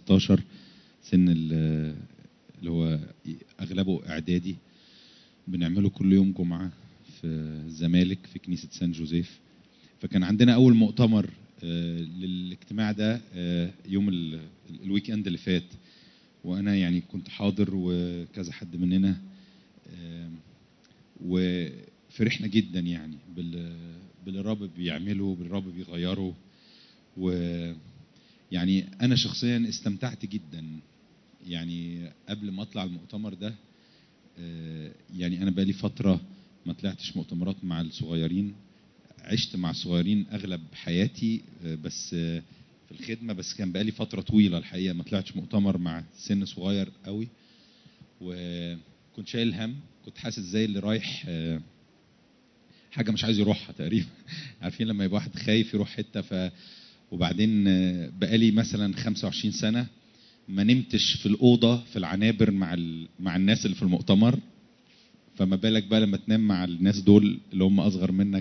13 سن ال- اللي هو اغلبه اعدادي بنعمله كل يوم جمعه في الزمالك في كنيسه سان جوزيف فكان عندنا اول مؤتمر آه، للاجتماع ده آه، يوم ال- الويك اند اللي فات وانا يعني كنت حاضر وكذا حد مننا آه، وفرحنا جدا يعني بال باللي الرب بيعمله باللي الرب بيغيره و يعني انا شخصيا استمتعت جدا يعني قبل ما اطلع المؤتمر ده آه، يعني انا بقالي فتره ما طلعتش مؤتمرات مع الصغيرين عشت مع الصغيرين اغلب حياتي آه، بس آه، في الخدمه بس كان بقالي فتره طويله الحقيقه ما طلعتش مؤتمر مع سن صغير قوي وكنت شايل هم كنت حاسس زي اللي رايح آه، حاجه مش عايز يروحها تقريبا عارفين لما يبقى واحد خايف يروح حته ف وبعدين آه، بقالي مثلا 25 سنه ما نمتش في الاوضه في العنابر مع ال... مع الناس اللي في المؤتمر فما بالك بقى لما تنام مع الناس دول اللي هم اصغر منك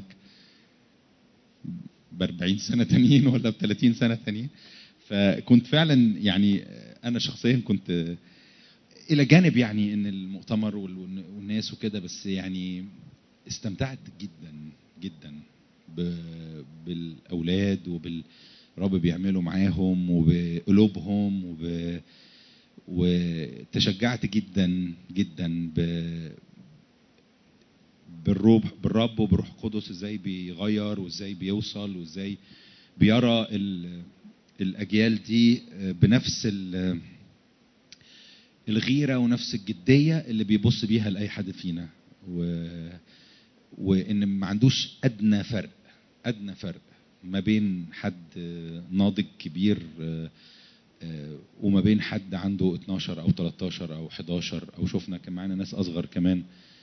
ب 40 سنه تانيين ولا ب 30 سنه تانيين فكنت فعلا يعني انا شخصيا كنت الى جانب يعني ان المؤتمر وال- والناس وكده بس يعني استمتعت جدا جدا ب- بالاولاد وبال رب بيعمله معاهم وبقلوبهم وب وتشجعت جدا جدا ب بالروح بالرب وبروح القدس ازاي بيغير وازاي بيوصل وازاي بيرى ال... الاجيال دي بنفس ال... الغيره ونفس الجديه اللي بيبص بيها لاي حد فينا و... وان ما عندوش ادنى فرق ادنى فرق ما بين حد ناضج كبير وما بين حد عنده 12 او 13 او 11 او شفنا كان معانا ناس اصغر كمان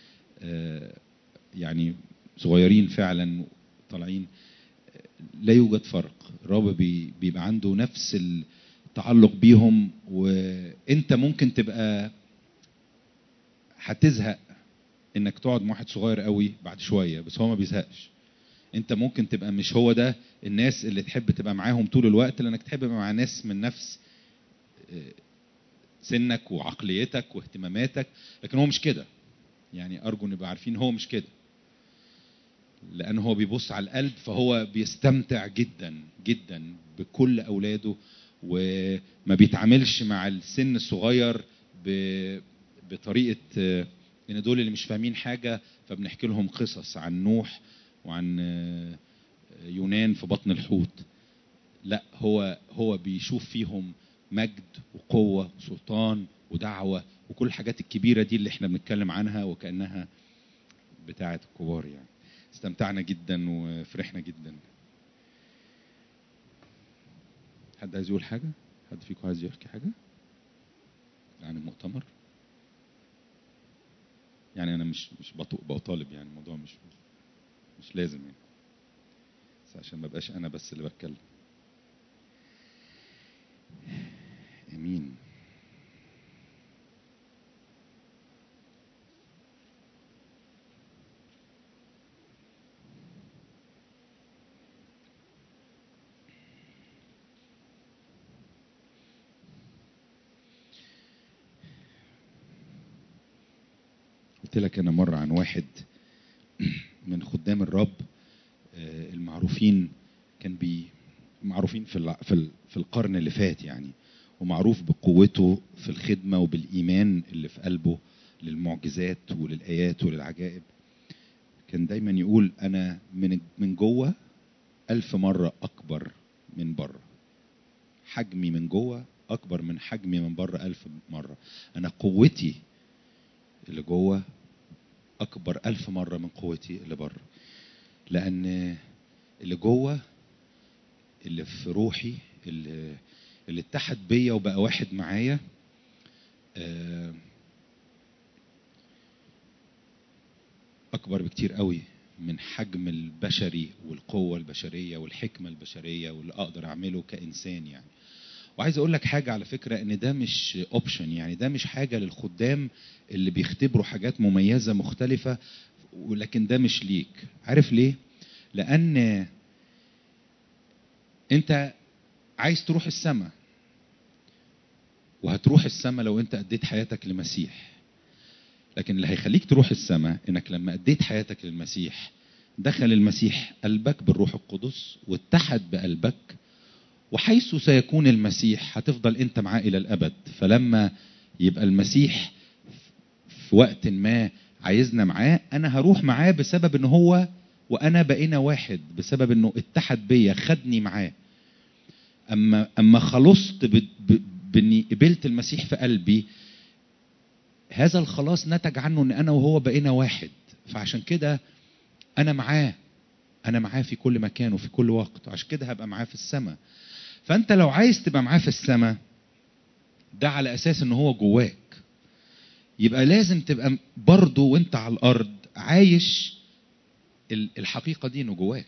يعني صغيرين فعلا طالعين لا يوجد فرق الرب بي- بيبقى عنده نفس التعلق بيهم وانت ممكن تبقى هتزهق انك تقعد مع واحد صغير قوي بعد شويه بس هو ما بيزهقش انت ممكن تبقى مش هو ده الناس اللي تحب تبقى معاهم طول الوقت لانك تحب تبقى مع ناس من نفس آه، سنك وعقليتك واهتماماتك لكن هو مش كده يعني ارجو نبقى عارفين هو مش كده لان هو بيبص على القلب فهو بيستمتع جدا جدا بكل اولاده وما بيتعاملش مع السن الصغير ب- بطريقه آه، ان دول اللي مش فاهمين حاجه فبنحكي لهم قصص عن نوح وعن آه، يونان في بطن الحوت لا هو هو بيشوف فيهم مجد وقوه وسلطان ودعوه وكل الحاجات الكبيره دي اللي احنا بنتكلم عنها وكانها بتاعه الكبار يعني استمتعنا جدا وفرحنا جدا حد عايز يقول حاجه حد فيكم عايز يحكي حاجه عن المؤتمر يعني انا مش مش بطو- بطالب يعني الموضوع مش مش لازم يعني بس عشان ما بقاش انا بس اللي بتكلم امين قلت لك انا مره عن واحد من خدام الرب آه، المعروفين كان بي معروفين في الع- في ال- في القرن اللي فات يعني ومعروف بقوته في الخدمه وبالايمان اللي في قلبه للمعجزات وللايات وللعجائب كان دايما يقول انا من من جوه ألف مرة أكبر من بره حجمي من جوه أكبر من حجمي من بره ألف مرة أنا قوتي اللي جوه أكبر ألف مرة من قوتي اللي بره لأن اللي جوه اللي في روحي اللي, اللي اتحد بيا وبقى واحد معايا آه، أكبر بكتير قوي من حجم البشري والقوة البشرية والحكمة البشرية واللي أقدر أعمله كإنسان يعني وعايز اقول لك حاجه على فكره ان ده مش اوبشن يعني ده مش حاجه للخدام اللي بيختبروا حاجات مميزه مختلفه ولكن ده مش ليك عارف ليه لان انت عايز تروح السماء وهتروح السماء لو انت اديت حياتك لمسيح لكن اللي هيخليك تروح السماء انك لما اديت حياتك للمسيح دخل المسيح قلبك بالروح القدس واتحد بقلبك وحيث سيكون المسيح هتفضل انت معاه الى الابد فلما يبقى المسيح في وقت ما عايزنا معاه انا هروح معاه بسبب ان هو وانا بقينا واحد بسبب انه اتحد بيا خدني معاه اما اما خلصت ب- ب- باني قبلت المسيح في قلبي هذا الخلاص نتج عنه ان انا وهو بقينا واحد فعشان كده انا معاه انا معاه في كل مكان وفي كل وقت عشان كده هبقى معاه في السماء فانت لو عايز تبقى معاه في السماء ده على اساس ان هو جواك يبقى لازم تبقى برضه وانت على الارض عايش ال- الحقيقه دي انه جواك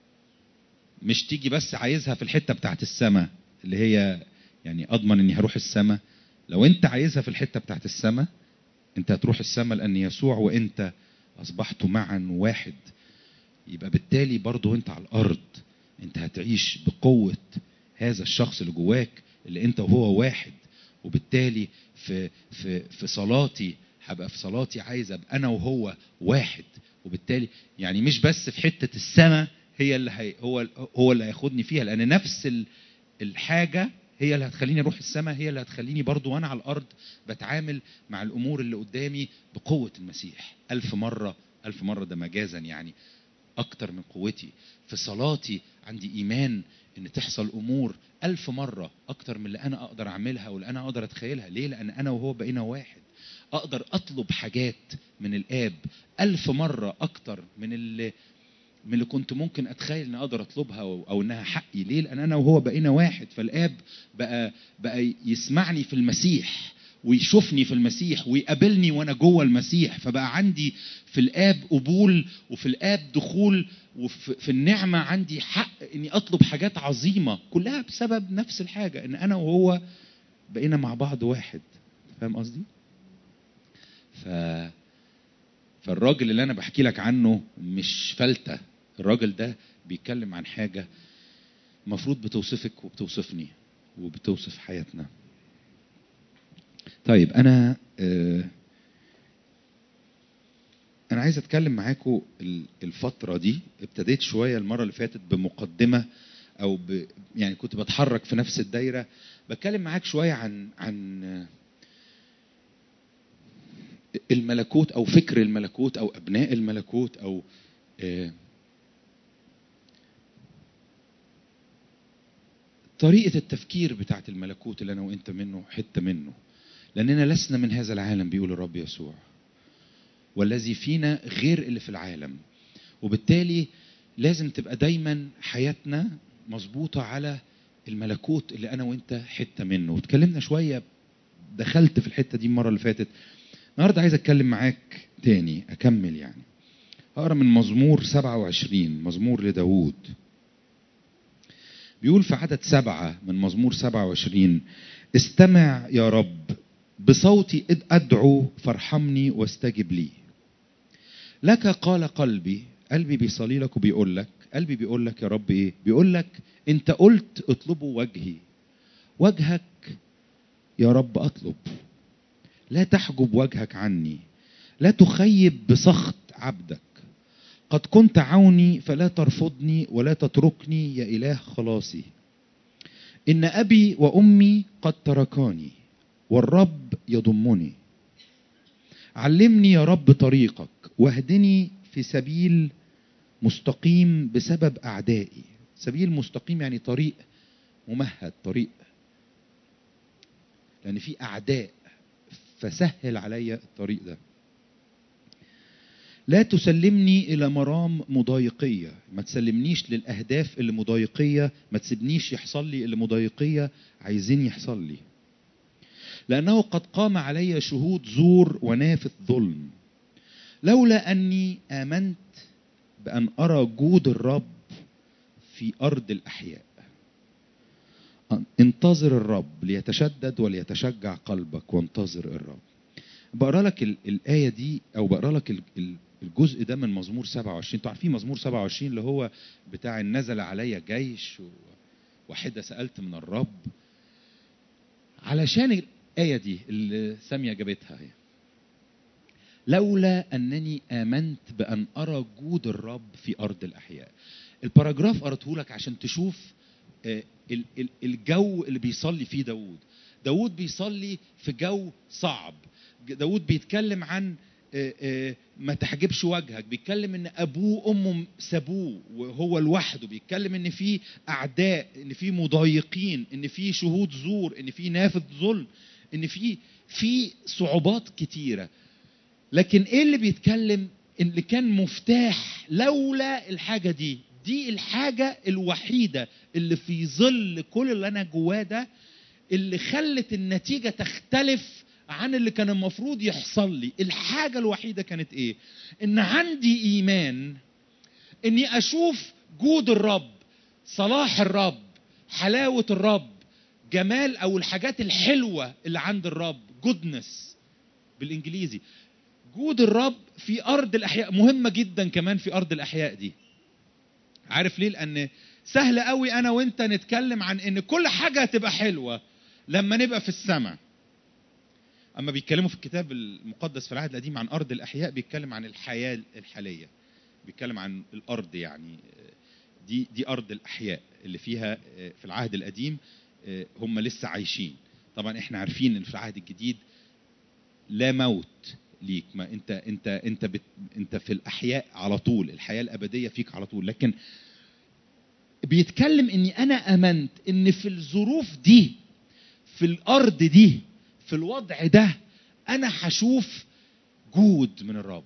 مش تيجي بس عايزها في الحته بتاعت السماء اللي هي يعني اضمن اني هروح السماء لو انت عايزها في الحته بتاعت السماء انت هتروح السماء لان يسوع وانت اصبحتوا معا واحد يبقى بالتالي برضه انت على الارض انت هتعيش بقوه هذا الشخص اللي جواك اللي انت وهو واحد وبالتالي في في في صلاتي هبقى في صلاتي عايز ابقى انا وهو واحد وبالتالي يعني مش بس في حته السماء هي اللي هي هو هو اللي هياخدني فيها لان نفس ال- الحاجه هي اللي هتخليني اروح السماء هي اللي هتخليني برضو وانا على الارض بتعامل مع الامور اللي قدامي بقوه المسيح الف مره الف مره ده مجازا يعني اكتر من قوتي في صلاتي عندي ايمان ان تحصل امور الف مره اكتر من اللي انا اقدر اعملها واللي انا اقدر اتخيلها ليه لان انا وهو بقينا واحد اقدر اطلب حاجات من الاب الف مره اكتر من اللي من اللي كنت ممكن اتخيل ان اقدر اطلبها او, أو انها حقي ليه لان انا وهو بقينا واحد فالاب بقى بقى يسمعني في المسيح ويشوفني في المسيح ويقابلني وانا جوه المسيح فبقى عندي في الاب قبول وفي الاب دخول وفي في النعمه عندي حق اني اطلب حاجات عظيمه كلها بسبب نفس الحاجه ان انا وهو بقينا مع بعض واحد فاهم قصدي؟ ف فالراجل اللي انا بحكي لك عنه مش فلتة الراجل ده بيتكلم عن حاجة المفروض بتوصفك وبتوصفني وبتوصف حياتنا طيب انا آه، انا عايز اتكلم معاكم ال- الفترة دي ابتديت شوية المرة اللي فاتت بمقدمة او ب يعني كنت بتحرك في نفس الدايرة بتكلم معاك شوية عن عن آه، الملكوت او فكر الملكوت او ابناء الملكوت او آه، طريقه التفكير بتاعت الملكوت اللي انا وانت منه حته منه لاننا لسنا من هذا العالم بيقول الرب يسوع والذي فينا غير اللي في العالم وبالتالي لازم تبقى دايما حياتنا مظبوطه على الملكوت اللي انا وانت حته منه واتكلمنا شويه دخلت في الحته دي المره اللي فاتت النهارده عايز اتكلم معاك تاني اكمل يعني هقرا من مزمور 27 مزمور لداوود بيقول في عدد سبعة من مزمور 27 استمع يا رب بصوتي إذ أدعو فارحمني واستجب لي لك قال قلبي قلبي بيصلي لك وبيقول لك قلبي بيقول لك يا رب ايه بيقول لك انت قلت اطلبوا وجهي وجهك يا رب اطلب لا تحجب وجهك عني لا تخيب بسخط عبدك قد كنت عوني فلا ترفضني ولا تتركني يا إله خلاصي إن أبي وأمي قد تركاني والرب يضمني علمني يا رب طريقك واهدني في سبيل مستقيم بسبب أعدائي سبيل مستقيم يعني طريق ممهد طريق لأن في أعداء فسهل عليا الطريق ده لا تسلمني الى مرام مضايقيه ما تسلمنيش للاهداف اللي مضايقيه ما تسيبنيش يحصل لي اللي مضايقيه عايزين يحصل لي لانه قد قام علي شهود زور ونافذ ظلم لولا اني امنت بان ارى جود الرب في ارض الاحياء انتظر الرب ليتشدد وليتشجع قلبك وانتظر الرب بقرا لك ال- الايه دي او بقرا لك ال- ال- الجزء ده من مزمور 27 انتوا عارفين مزمور 27 اللي هو بتاع إن نزل علي جيش و- وحده سالت من الرب علشان ال- الآية دي اللي سامية جابتها هي لولا أنني آمنت بأن أرى جود الرب في أرض الأحياء الباراجراف قرأته لك عشان تشوف آه، ال- ال- الجو اللي بيصلي فيه داوود داوود بيصلي في جو صعب داوود بيتكلم عن آه، آه، ما تحجبش وجهك بيتكلم ان ابوه وامه سابوه وهو لوحده بيتكلم ان في اعداء ان في مضايقين ان في شهود زور ان في نافذ ظلم ان في في صعوبات كتيره لكن ايه اللي بيتكلم اللي كان مفتاح لولا الحاجه دي دي الحاجه الوحيده اللي في ظل كل اللي انا جواه ده اللي خلت النتيجه تختلف عن اللي كان المفروض يحصل لي الحاجه الوحيده كانت ايه ان عندي ايمان اني اشوف جود الرب صلاح الرب حلاوه الرب جمال او الحاجات الحلوه اللي عند الرب جودنس بالانجليزي جود الرب في ارض الاحياء مهمه جدا كمان في ارض الاحياء دي عارف ليه لان سهل قوي انا وانت نتكلم عن ان كل حاجه هتبقى حلوه لما نبقى في السماء اما بيتكلموا في الكتاب المقدس في العهد القديم عن ارض الاحياء بيتكلم عن الحياه الحاليه بيتكلم عن الارض يعني دي دي ارض الاحياء اللي فيها في العهد القديم هم لسه عايشين طبعا احنا عارفين ان في العهد الجديد لا موت ليك ما انت انت انت بت انت في الاحياء على طول الحياه الابديه فيك على طول لكن بيتكلم اني انا امنت ان في الظروف دي في الارض دي في الوضع ده انا هشوف جود من الرب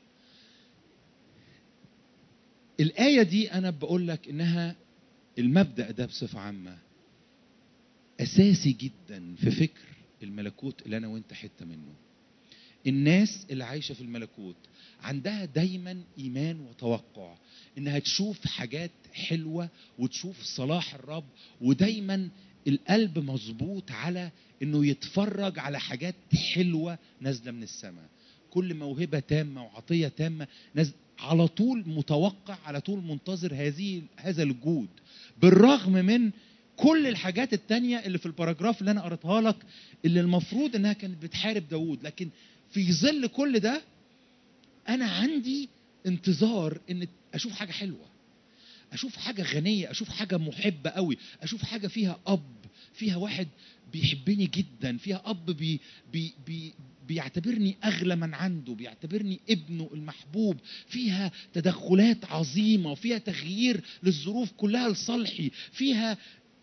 الآية دي أنا بقول لك إنها المبدأ ده بصفة عامة أساسي جدا في فكر الملكوت اللي أنا وأنت حتة منه. الناس اللي عايشة في الملكوت عندها دايما إيمان وتوقع إنها تشوف حاجات حلوة وتشوف صلاح الرب ودايما القلب مظبوط على إنه يتفرج على حاجات حلوة نازلة من السماء. كل موهبة تامة وعطية تامة نازلة على طول متوقع على طول منتظر هذه هذا الجود بالرغم من كل الحاجات التانية اللي في الباراجراف اللي انا قريتها لك اللي المفروض انها كانت بتحارب داوود لكن في ظل كل ده انا عندي انتظار ان اشوف حاجه حلوه اشوف حاجه غنيه اشوف حاجه محبه قوي اشوف حاجه فيها اب فيها واحد بيحبني جدا فيها اب بي بي بي بيعتبرني اغلى من عنده بيعتبرني ابنه المحبوب فيها تدخلات عظيمه وفيها تغيير للظروف كلها لصالحي فيها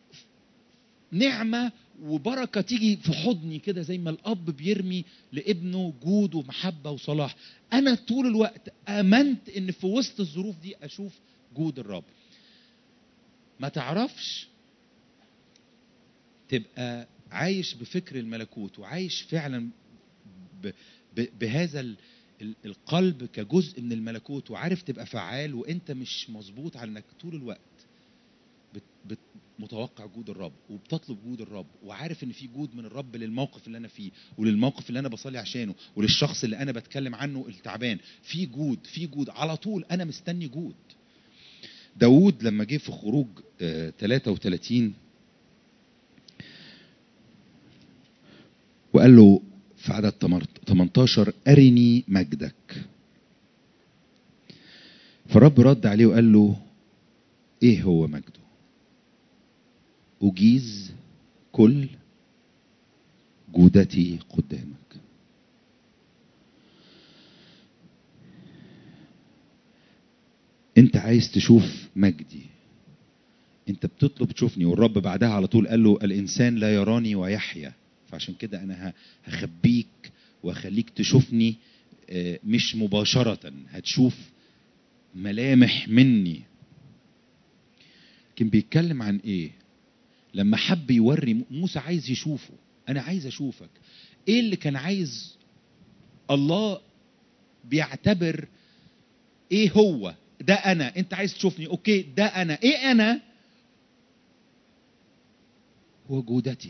نعمه وبركه تيجي في حضني كده زي ما الاب بيرمي لابنه جود ومحبه وصلاح انا طول الوقت امنت ان في وسط الظروف دي اشوف جود الرب ما تعرفش تبقى عايش بفكر الملكوت وعايش فعلا ب ب بهذا ال ال القلب كجزء من الملكوت وعارف تبقى فعال وانت مش مظبوط على انك طول الوقت بت بت متوقع جود الرب وبتطلب جود الرب وعارف ان في جود من الرب للموقف اللي انا فيه وللموقف اللي انا بصلي عشانه وللشخص اللي انا بتكلم عنه التعبان في جود في جود على طول انا مستني جود داود لما جه في خروج آه 33 وقال له في عدد 18 أرني مجدك فالرب رد عليه وقال له إيه هو مجده أجيز كل جودتي قدامك انت عايز تشوف مجدي انت بتطلب تشوفني والرب بعدها على طول قال له الانسان لا يراني ويحيا فعشان كده انا هخبيك واخليك تشوفني مش مباشرة هتشوف ملامح مني لكن بيتكلم عن ايه لما حب يوري موسى عايز يشوفه انا عايز اشوفك ايه اللي كان عايز الله بيعتبر ايه هو ده انا انت عايز تشوفني اوكي ده انا ايه انا هو جودتي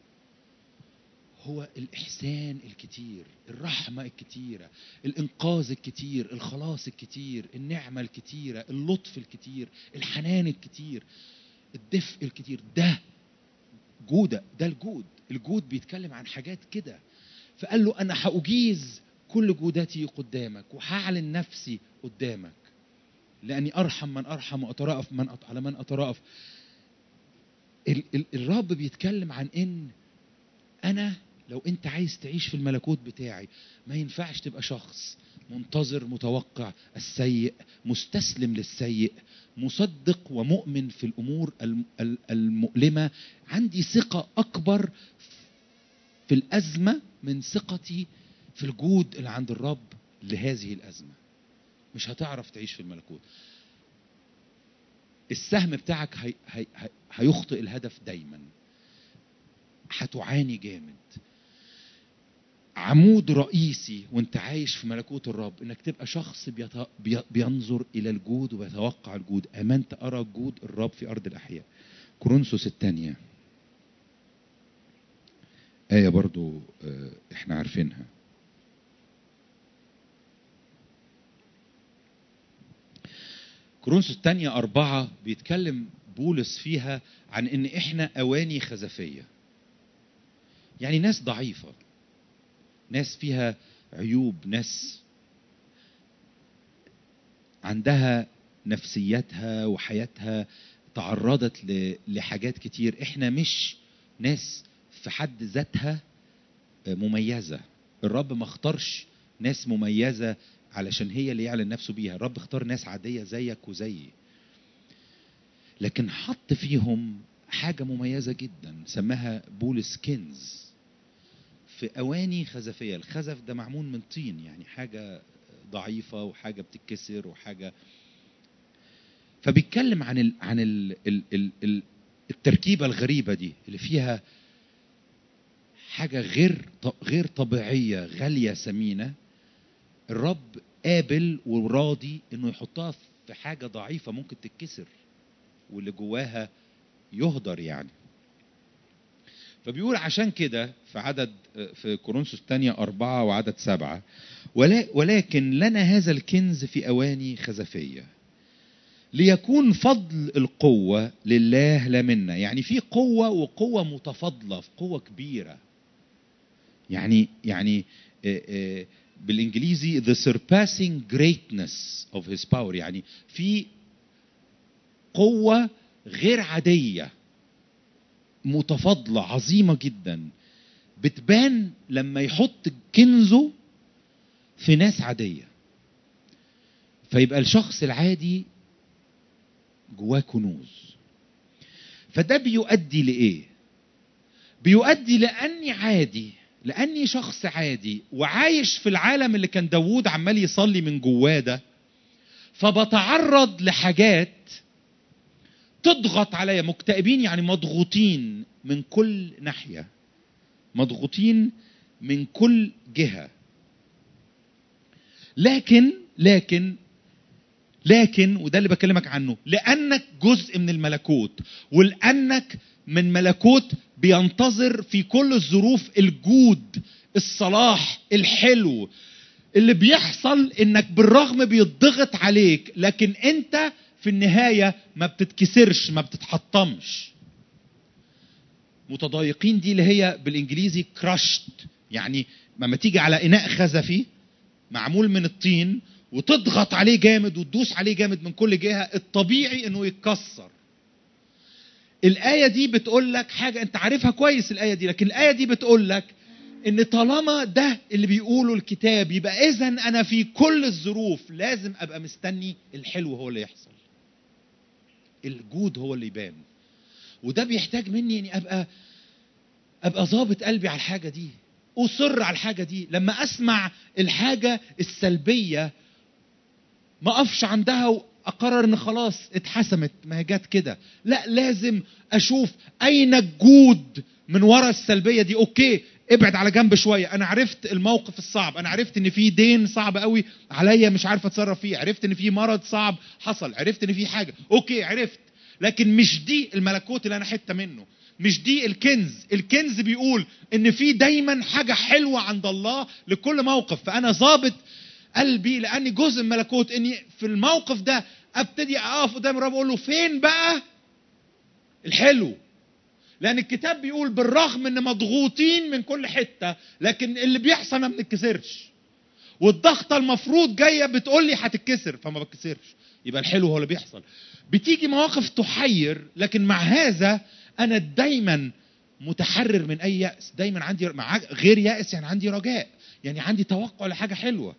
هو الإحسان الكتير الرحمة الكتيرة الإنقاذ الكتير الخلاص الكتير النعمة الكتيرة اللطف الكتير الحنان الكتير الدفء الكتير ده جودة ده الجود الجود بيتكلم عن حاجات كده فقال له أنا هأجيز كل جودتي قدامك وهعلن نفسي قدامك لأني أرحم من أرحم وأترأف من أط... على من أترأف ال... ال... الرب بيتكلم عن إن أنا لو أنت عايز تعيش في الملكوت بتاعي ما ينفعش تبقى شخص منتظر متوقع السيء مستسلم للسيء مصدق ومؤمن في الامور الم- ال- المؤلمه عندي ثقه اكبر في الازمه من ثقتي في الجود اللي عند الرب لهذه الازمه مش هتعرف تعيش في الملكوت السهم بتاعك هي هي هي هيخطئ الهدف دايما هتعاني جامد عمود رئيسي وانت عايش في ملكوت الرب انك تبقى شخص بيت... بي... بينظر الى الجود وبيتوقع الجود امنت ارى جود الرب في ارض الاحياء كورنثوس الثانيه آية برضو آه، احنا عارفينها كورنثوس الثانية أربعة بيتكلم بولس فيها عن إن إحنا أواني خزفية يعني ناس ضعيفة ناس فيها عيوب ناس عندها نفسيتها وحياتها تعرضت ل- لحاجات كتير احنا مش ناس في حد ذاتها مميزة الرب ما اختارش ناس مميزة علشان هي اللي يعلن نفسه بيها الرب اختار ناس عادية زيك وزيي لكن حط فيهم حاجة مميزة جدا سماها بولس كنز في أواني خزفية الخزف ده معمول من طين يعني حاجة ضعيفة وحاجة بتتكسر وحاجة فبيتكلم عن ال عن ال ال ال ال التركيبة الغريبة دي اللي فيها حاجة غير ط- غير طبيعية غالية ثمينة الرب قابل وراضي انه يحطها في حاجة ضعيفة ممكن تتكسر واللي جواها يهدر يعني فبيقول عشان كده في عدد في كورنثوس الثانية أربعة وعدد سبعة ولا ولكن لنا هذا الكنز في أواني خزفية ليكون فضل القوة لله لا منا يعني في قوة وقوة متفاضلة في قوة كبيرة يعني يعني آه، آه، بالانجليزي the surpassing greatness of his power يعني في قوة غير عادية متفاضلة عظيمة جدا بتبان لما يحط كنزه في ناس عادية فيبقى الشخص العادي جواه كنوز فده بيؤدي لإيه؟ بيؤدي لأني عادي لأني شخص عادي وعايش في العالم اللي كان داوود عمال يصلي من جواه ده فبتعرض لحاجات تضغط عليا مكتئبين يعني مضغوطين من كل ناحية مضغوطين من كل جهة لكن لكن لكن وده اللي بكلمك عنه لانك جزء من الملكوت ولانك من ملكوت بينتظر في كل الظروف الجود الصلاح الحلو اللي بيحصل انك بالرغم بيضغط عليك لكن انت في النهايه ما بتتكسرش ما بتتحطمش متضايقين دي اللي هي بالانجليزي كراشت يعني لما تيجي على اناء خزفي معمول من الطين وتضغط عليه جامد وتدوس عليه جامد من كل جهه الطبيعي انه يتكسر الآية دي بتقول لك حاجة أنت عارفها كويس الآية دي لكن الآية دي بتقول لك إن طالما ده اللي بيقوله الكتاب يبقى إذا أنا في كل الظروف لازم أبقى مستني الحلو هو اللي يحصل. الجود هو اللي يبان. وده بيحتاج مني إني أبقى أبقى ظابط قلبي على الحاجة دي. أصر على الحاجة دي لما أسمع الحاجة السلبية ما أقفش عندها واقرر ان خلاص اتحسمت ما هي جت كده لا لازم اشوف اين الجود من ورا السلبيه دي اوكي ابعد على جنب شويه انا عرفت الموقف الصعب انا عرفت ان في دين صعب قوي عليا مش عارف اتصرف فيه عرفت ان في مرض صعب حصل عرفت ان في حاجه اوكي عرفت لكن مش دي الملكوت اللي انا حته منه مش دي الكنز الكنز بيقول ان في دايما حاجه حلوه عند الله لكل موقف فانا ظابط قلبي لاني جزء من ملكوت اني في الموقف ده ابتدي اقف قدام الرب اقول له فين بقى الحلو لان الكتاب بيقول بالرغم ان مضغوطين من كل حته لكن اللي بيحصل ما بنتكسرش والضغطه المفروض جايه بتقول لي هتتكسر فما بتكسرش يبقى الحلو هو اللي بيحصل بتيجي مواقف تحير لكن مع هذا انا دايما متحرر من اي ياس دايما عندي مع غير ياس يعني عندي رجاء يعني عندي توقع لحاجه حلوه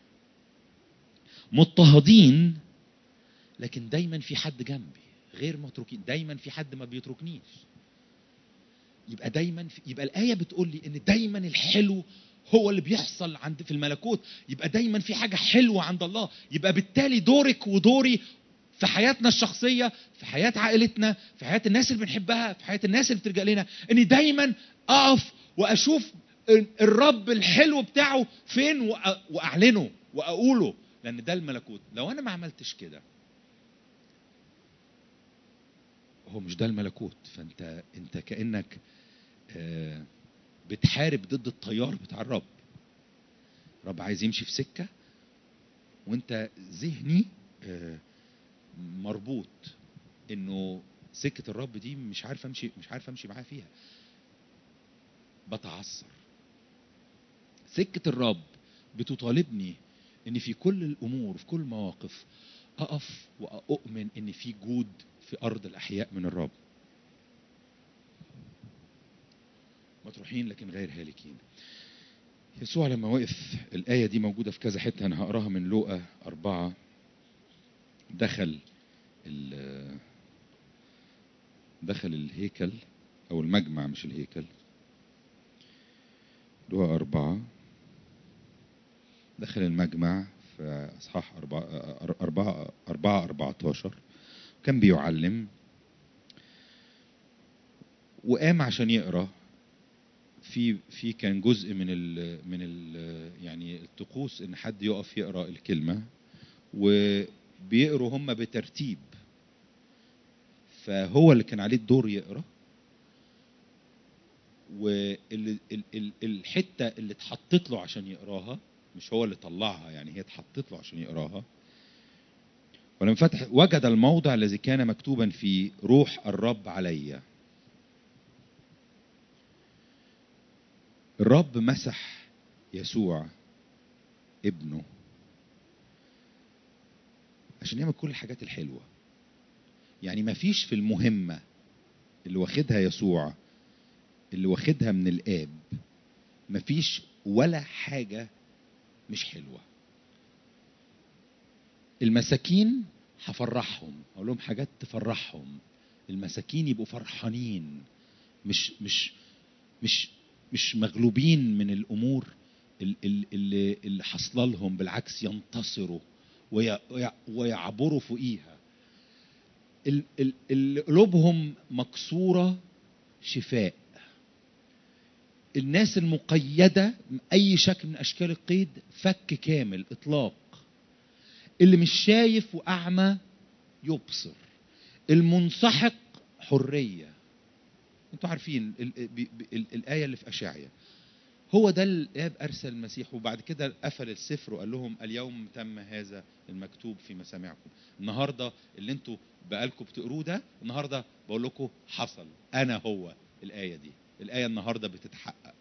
مضطهدين لكن دايما في حد جنبي غير متروكين دايما في حد ما بيتركنيش يبقى دايما في يبقى الايه بتقول لي ان دايما الحلو هو اللي بيحصل عند في الملكوت يبقى دايما في حاجه حلوه عند الله يبقى بالتالي دورك ودوري في حياتنا الشخصيه في حياه عائلتنا في حياه الناس اللي بنحبها في حياه الناس اللي بتلجا لنا اني دايما اقف واشوف الرب الحلو بتاعه فين وأ- واعلنه واقوله لان ده الملكوت لو انا ما عملتش كده هو مش ده الملكوت فانت انت كانك آه، بتحارب ضد التيار بتاع الرب الرب عايز يمشي في سكه وانت ذهني آه، مربوط انه سكه الرب دي مش عارف امشي مش عارف امشي معاه فيها بتعثر سكه الرب بتطالبني ان في كل الامور في كل المواقف اقف واؤمن ان في جود في ارض الاحياء من الرب مطروحين لكن غير هالكين يسوع لما وقف الآية دي موجودة في كذا حتة أنا هقراها من لوقا أربعة دخل ال- دخل الهيكل أو المجمع مش الهيكل لوقا أربعة دخل المجمع في أصحاح أربعة أربعة أربعة أربعتاشر كان بيعلم وقام عشان يقرأ في في كان جزء من ال من ال يعني الطقوس ان حد يقف يقرا الكلمه وبيقروا هم بترتيب فهو اللي كان عليه الدور يقرا والحته اللي اتحطت له عشان يقراها مش هو اللي طلعها يعني هي اتحطت له عشان يقراها ولما فتح وجد الموضع الذي كان مكتوبا فيه روح الرب عليّ الرب مسح يسوع ابنه عشان يعمل كل الحاجات الحلوة يعني ما فيش في المهمة اللي واخدها يسوع اللي واخدها من الآب ما فيش ولا حاجة مش حلوة المساكين هفرحهم اقول لهم حاجات تفرحهم المساكين يبقوا فرحانين مش مش مش مش مغلوبين من الامور ال- ال- اللي اللي حاصله لهم بالعكس ينتصروا وي- وي- ويعبروا فوقيها ال- ال- ال- قلوبهم مكسوره شفاء الناس المقيده اي شكل من اشكال القيد فك كامل اطلاق اللي مش شايف واعمى يبصر المنسحق حريه انتوا عارفين ال- ال- بي- بي- ال- الايه اللي في اشعيا هو ده الاب ارسل المسيح وبعد كده قفل السفر وقال لهم اليوم تم هذا المكتوب في مسامعكم النهارده اللي انتوا بقالكم بتقروه ده النهارده بقول لكم حصل انا هو الايه دي الايه النهارده بتتحقق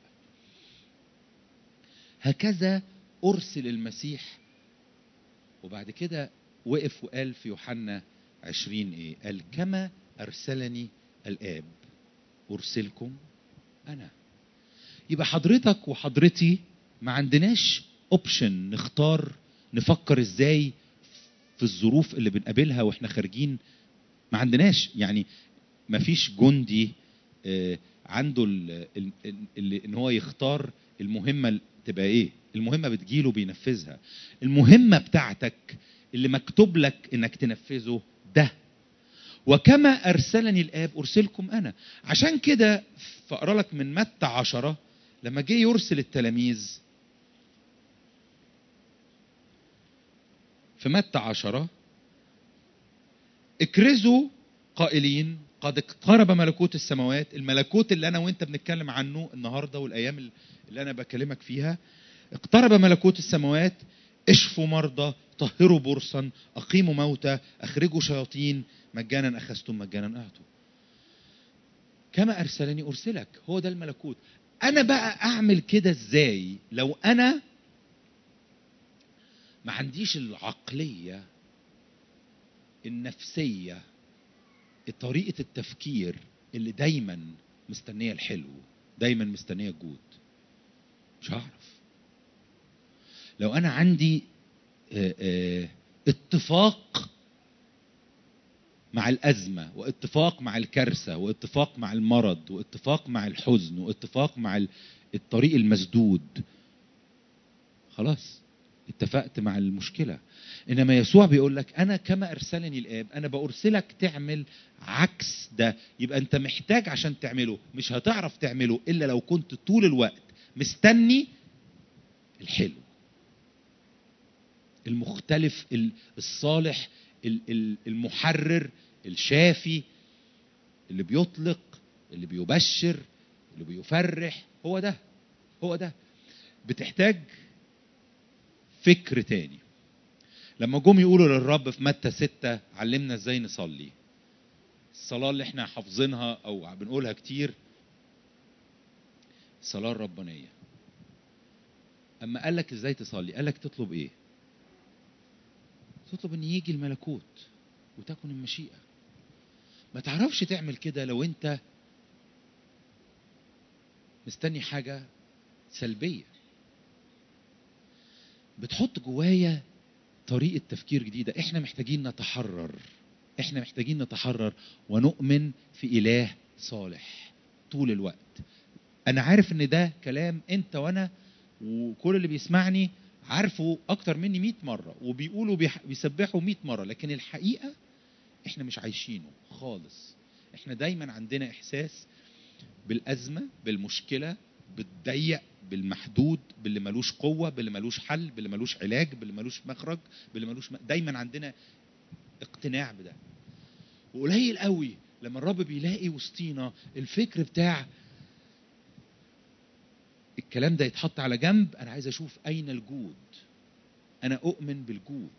هكذا ارسل المسيح وبعد كده وقف وقال في يوحنا عشرين ايه قال كما ارسلني الاب ارسلكم انا يبقى حضرتك وحضرتي ما عندناش اوبشن نختار نفكر ازاي في الظروف اللي بنقابلها واحنا خارجين ما عندناش يعني ما فيش جندي آه، عنده ال- ال- ال- ان هو يختار المهمه ال- تبقى ايه المهمه بتجيله بينفذها المهمه بتاعتك اللي مكتوب لك انك تنفذه ده وكما ارسلني الاب ارسلكم انا عشان كده فاقرا لك من متى عشرة لما جه يرسل التلاميذ في متى عشرة اكرزوا قائلين قد اقترب ملكوت السماوات الملكوت اللي انا وانت بنتكلم عنه النهارده والايام اللي انا بكلمك فيها اقترب ملكوت السماوات اشفوا مرضى طهروا برصا اقيموا موتى اخرجوا شياطين مجانا اخذتم مجانا اعطوا كما ارسلني ارسلك هو ده الملكوت انا بقى اعمل كده ازاي لو انا ما عنديش العقليه النفسيه طريقه التفكير اللي دايما مستنيه الحلو دايما مستنيه الجود مش هعرف لو انا عندي آه، آه، اتفاق مع الأزمة واتفاق مع الكارثة واتفاق مع المرض واتفاق مع الحزن واتفاق مع ال- الطريق المسدود خلاص اتفقت مع المشكلة إنما يسوع بيقول لك أنا كما أرسلني الآب أنا بأرسلك تعمل عكس ده يبقى أنت محتاج عشان تعمله مش هتعرف تعمله إلا لو كنت طول الوقت مستني الحلو المختلف ال- الصالح ال- ال- المحرر الشافي اللي بيطلق اللي بيبشر اللي بيفرح هو ده هو ده بتحتاج فكر تاني لما جم يقولوا للرب في متى ستة علمنا ازاي نصلي الصلاة اللي احنا حافظينها او بنقولها كتير الصلاة الربانية اما قال لك ازاي تصلي قال لك تطلب ايه تطلب ان يجي الملكوت وتكن المشيئة ما تعرفش تعمل كده لو انت مستني حاجة سلبية بتحط جوايا طريقة تفكير جديدة احنا محتاجين نتحرر احنا محتاجين نتحرر ونؤمن في اله صالح طول الوقت انا عارف ان ده كلام انت وانا وكل اللي بيسمعني عارفه اكتر مني 100 مره وبيقولوا بيح- بيسبحوا 100 مره لكن الحقيقه احنا مش عايشينه خالص احنا دايما عندنا احساس بالازمه بالمشكله بالضيق بالمحدود باللي ملوش قوه باللي ملوش حل باللي ملوش علاج باللي ملوش مخرج باللي ملوش م... دايما عندنا اقتناع بده وقليل قوي لما الرب بيلاقي وسطينا الفكر بتاع الكلام ده يتحط على جنب انا عايز اشوف اين الجود انا اؤمن بالجود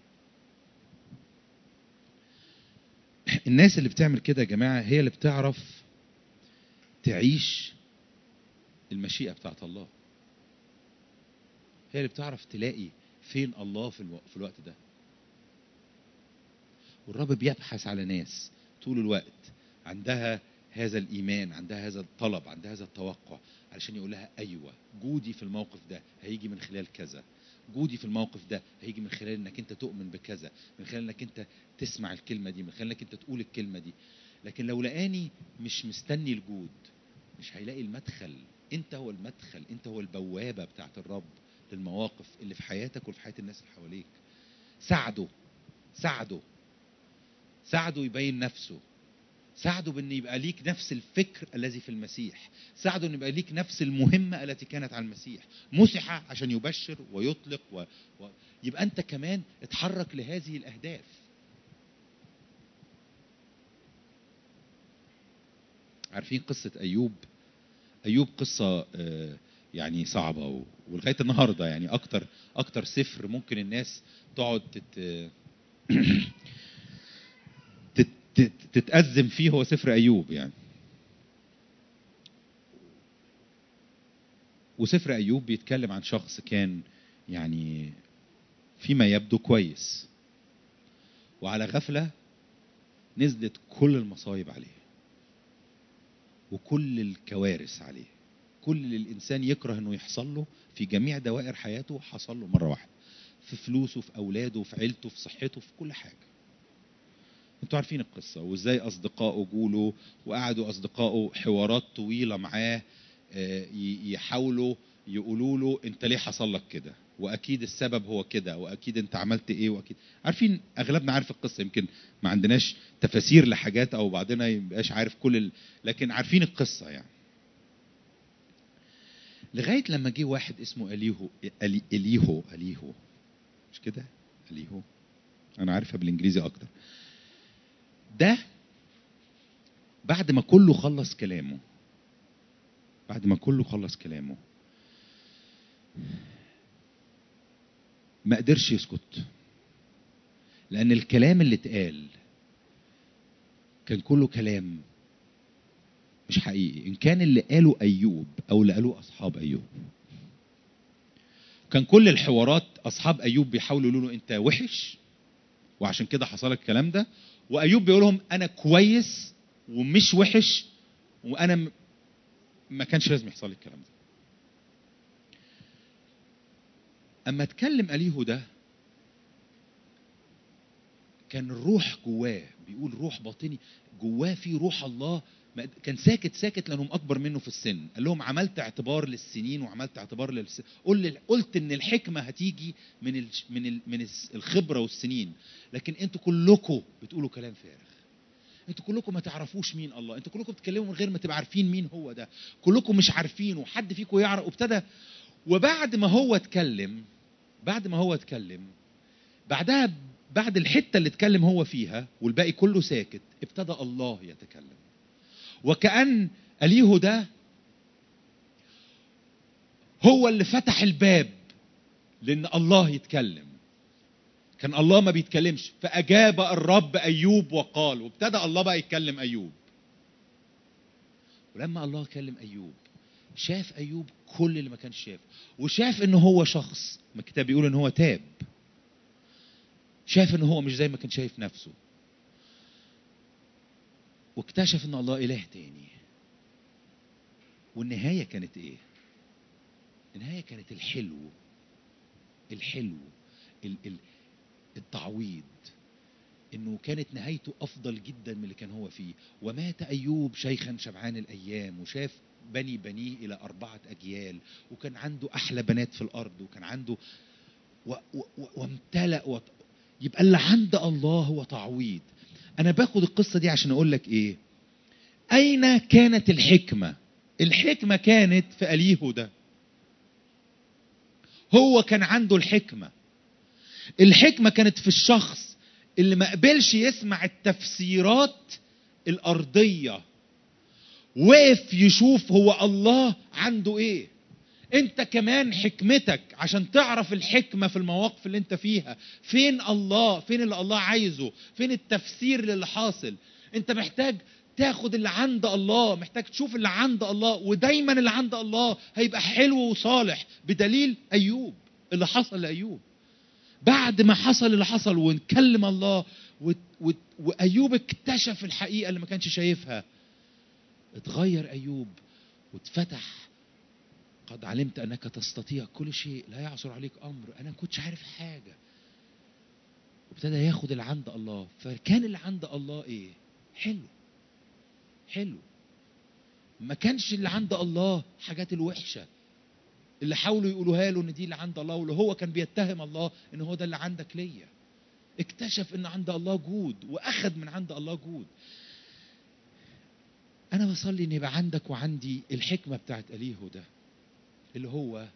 الناس اللي بتعمل كده يا جماعه هي اللي بتعرف تعيش المشيئه بتاعت الله هي اللي بتعرف تلاقي فين الله في, الو... في الوقت ده والرب بيبحث على ناس طول الوقت عندها هذا الايمان عندها هذا الطلب عندها هذا التوقع علشان يقول لها ايوه جودي في الموقف ده هيجي من خلال كذا جودي في الموقف ده هيجي من خلال انك انت تؤمن بكذا من خلال انك انت تسمع الكلمه دي من خلال انك انت تقول الكلمه دي لكن لو لقاني مش مستني الجود مش هيلاقي المدخل انت هو المدخل انت هو البوابه بتاعت الرب للمواقف اللي في حياتك وفي حياه الناس اللي حواليك ساعده ساعده ساعده يبين نفسه ساعده بان يبقى ليك نفس الفكر الذي في المسيح ساعده ان يبقى ليك نفس المهمه التي كانت على المسيح مسح عشان يبشر ويطلق و... و... يبقى انت كمان اتحرك لهذه الاهداف عارفين قصه ايوب ايوب قصه آه، يعني صعبه و... ولغايه النهارده يعني اكتر اكتر سفر ممكن الناس تقعد تت... تت... تت... تتأزم فيه هو سفر أيوب يعني وسفر أيوب بيتكلم عن شخص كان يعني فيما يبدو كويس وعلى غفلة نزلت كل المصايب عليه وكل الكوارث عليه كل اللي الإنسان يكره إنه يحصل له في جميع دوائر حياته حصل له مرة واحدة في فلوسه في أولاده في عيلته في صحته في كل حاجة انتوا عارفين القصة وازاي اصدقائه جوله وقعدوا اصدقائه حوارات طويلة معاه آه، ي- يحاولوا يقولوا له انت ليه حصل لك كده واكيد السبب هو كده واكيد انت عملت ايه واكيد عارفين اغلبنا عارف القصة يمكن ما عندناش تفاسير لحاجات او بعضنا يبقاش عارف كل ال... لكن عارفين القصة يعني لغاية لما جه واحد اسمه اليهو ألي... اليهو اليهو مش كده اليهو انا عارفها بالانجليزي اكتر ده بعد ما كله خلص كلامه بعد ما كله خلص كلامه ما قدرش يسكت لان الكلام اللي اتقال كان كله كلام مش حقيقي ان كان اللي قاله ايوب او اللي قالوه اصحاب ايوب كان كل الحوارات اصحاب ايوب بيحاولوا يقولوا له انت وحش وعشان كده حصل لك الكلام ده وايوب بيقول لهم انا كويس ومش وحش وانا م- ما كانش لازم يحصل لي الكلام ده اما اتكلم اليهو ده كان الروح جواه بيقول روح باطني جواه في روح الله ما- كان ساكت ساكت لانهم اكبر منه في السن قال لهم عملت اعتبار للسنين وعملت اعتبار للس... قل قلت ان الحكمه هتيجي من ال... من ال... من الس- الخبره والسنين لكن انتوا كلكم بتقولوا كلام فارغ انتوا كلكم ما تعرفوش مين الله انتوا كلكم بتتكلموا من غير ما تبقى عارفين مين هو ده كلكم مش عارفينه حد فيكم يعرف وابتدى وبعد ما هو اتكلم بعد ما هو اتكلم بعدها بعد الحته اللي اتكلم هو فيها والباقي كله ساكت ابتدى الله يتكلم وكأن أليهو ده هو اللي فتح الباب لأن الله يتكلم كان الله ما بيتكلمش فأجاب الرب أيوب وقال وابتدى الله بقى يتكلم أيوب ولما الله كلم أيوب شاف أيوب كل اللي ما كانش شاف وشاف إن هو شخص ما الكتاب بيقول إن هو تاب شاف إن هو مش زي ما كان شايف نفسه واكتشف ان الله اله تاني والنهايه كانت ايه النهايه كانت الحلو الحلو ال ال التعويض انه كانت نهايته افضل جدا من اللي كان هو فيه ومات ايوب شيخا شبعان الايام وشاف بني بنيه الى اربعه اجيال وكان عنده احلى بنات في الارض وكان عنده و و و وامتلأ و يبقى اللي عند الله هو تعويض انا باخد القصه دي عشان اقول لك ايه اين كانت الحكمه الحكمه كانت في اليهو ده هو كان عنده الحكمه الحكمه كانت في الشخص اللي ما قبلش يسمع التفسيرات الارضيه وقف يشوف هو الله عنده ايه انت كمان حكمتك عشان تعرف الحكمة في المواقف اللي انت فيها فين الله فين اللي الله عايزه فين التفسير للي حاصل انت محتاج تاخد اللي عند الله محتاج تشوف اللي عند الله ودايما اللي عند الله هيبقى حلو وصالح بدليل ايوب اللي حصل لايوب بعد ما حصل اللي حصل ونكلم الله و... و... وايوب اكتشف الحقيقه اللي ما كانش شايفها اتغير ايوب واتفتح قد علمت انك تستطيع كل شيء لا يعثر عليك امر انا ما كنتش عارف حاجه وابتدى ياخد اللي عند الله فكان اللي عند الله ايه حلو حلو ما كانش اللي عند الله حاجات الوحشه اللي حاولوا يقولوها له ان دي اللي عند الله واللي هو كان بيتهم الله ان هو ده اللي عندك ليا اكتشف ان عند الله جود واخد من عند الله جود انا بصلي ان يبقى عندك وعندي الحكمه بتاعت اليهو ده اللي هو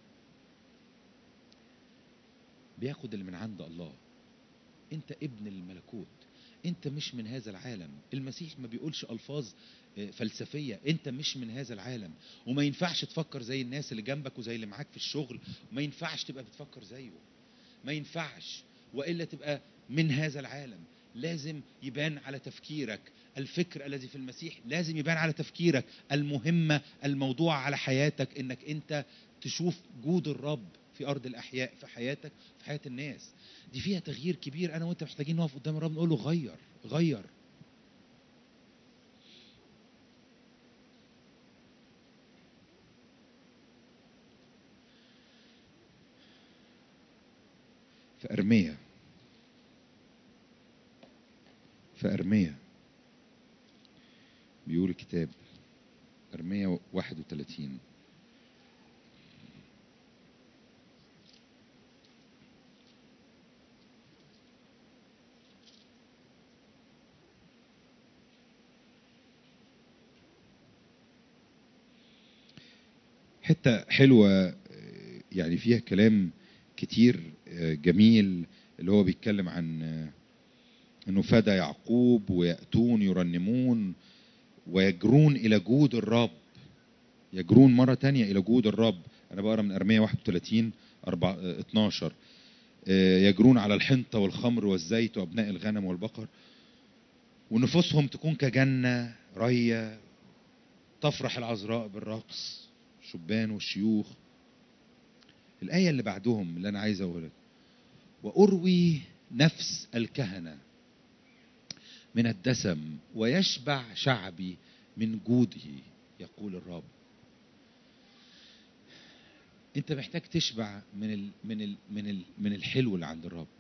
بياخد اللي من عند الله انت ابن الملكوت انت مش من هذا العالم المسيح ما بيقولش الفاظ فلسفيه انت مش من هذا العالم وما ينفعش تفكر زي الناس اللي جنبك وزي اللي معاك في الشغل وما ينفعش تبقى بتفكر زيه ما ينفعش والا تبقى من هذا العالم لازم يبان على تفكيرك الفكر الذي في المسيح لازم يبان على تفكيرك المهمة الموضوع على حياتك انك انت تشوف جود الرب في ارض الاحياء في حياتك في حياة الناس دي فيها تغيير كبير انا وانت محتاجين نقف قدام الرب نقول له غير غير في أرمية في أرمية بيقول الكتاب أرمية 31 حتة حلوة يعني فيها كلام كتير جميل اللي هو بيتكلم عن انه فدى يعقوب ويأتون يرنمون ويجرون الى جود الرب يجرون مرة تانية الى جود الرب انا بقرا من ارمية 31 4 12 يجرون على الحنطة والخمر والزيت وابناء الغنم والبقر ونفوسهم تكون كجنة رية تفرح العذراء بالرقص شبان والشيوخ الآية اللي بعدهم اللي أنا عايز أقولها وأروي نفس الكهنة من الدسم ويشبع شعبي من جوده يقول الرب انت محتاج تشبع من ال من ال من ال من الحلو اللي عند الرب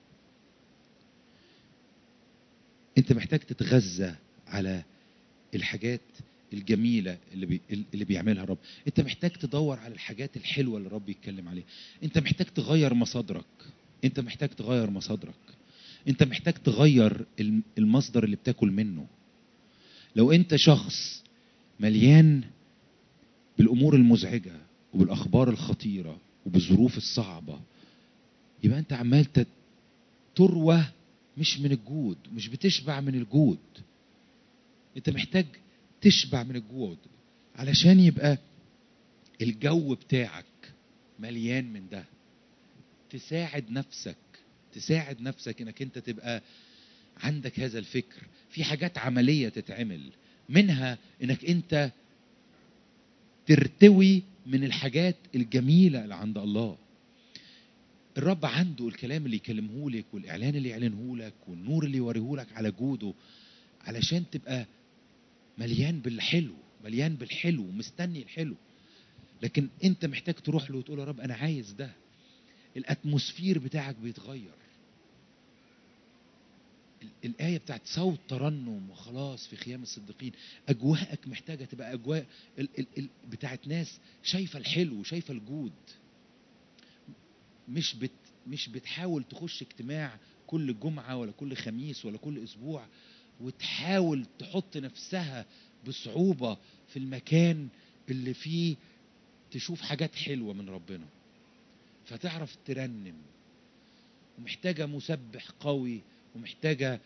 انت محتاج تتغذى على الحاجات الجميلة اللي بي اللي بيعملها الرب انت محتاج تدور على الحاجات الحلوة اللي الرب يتكلم عليها انت محتاج تغير مصادرك انت محتاج تغير مصادرك انت محتاج تغير الم- المصدر اللي بتاكل منه لو انت شخص مليان بالامور المزعجه وبالاخبار الخطيره وبالظروف الصعبه يبقى انت عمال تت- تروى مش من الجود مش بتشبع من الجود انت محتاج تشبع من الجود علشان يبقى الجو بتاعك مليان من ده تساعد نفسك تساعد نفسك انك انت تبقى عندك هذا الفكر في حاجات عمليه تتعمل منها انك انت ترتوي من الحاجات الجميله اللي عند الله الرب عنده الكلام اللي يكلمه لك والاعلان اللي يعلنه لك والنور اللي يوريه لك على جوده علشان تبقى مليان بالحلو مليان بالحلو مستني الحلو لكن انت محتاج تروح له وتقول يا رب انا عايز ده الاتموسفير بتاعك بيتغير ال- الآية بتاعت صوت ترنم وخلاص في خيام الصديقين أجواءك محتاجة تبقى أجواء ال ال ال بتاعت ناس شايفة الحلو شايفة الجود مش بت مش بتحاول تخش اجتماع كل جمعة ولا كل خميس ولا كل أسبوع وتحاول تحط نفسها بصعوبة في المكان اللي فيه تشوف حاجات حلوة من ربنا فتعرف ترنم ومحتاجة مسبح قوي ومحتاجة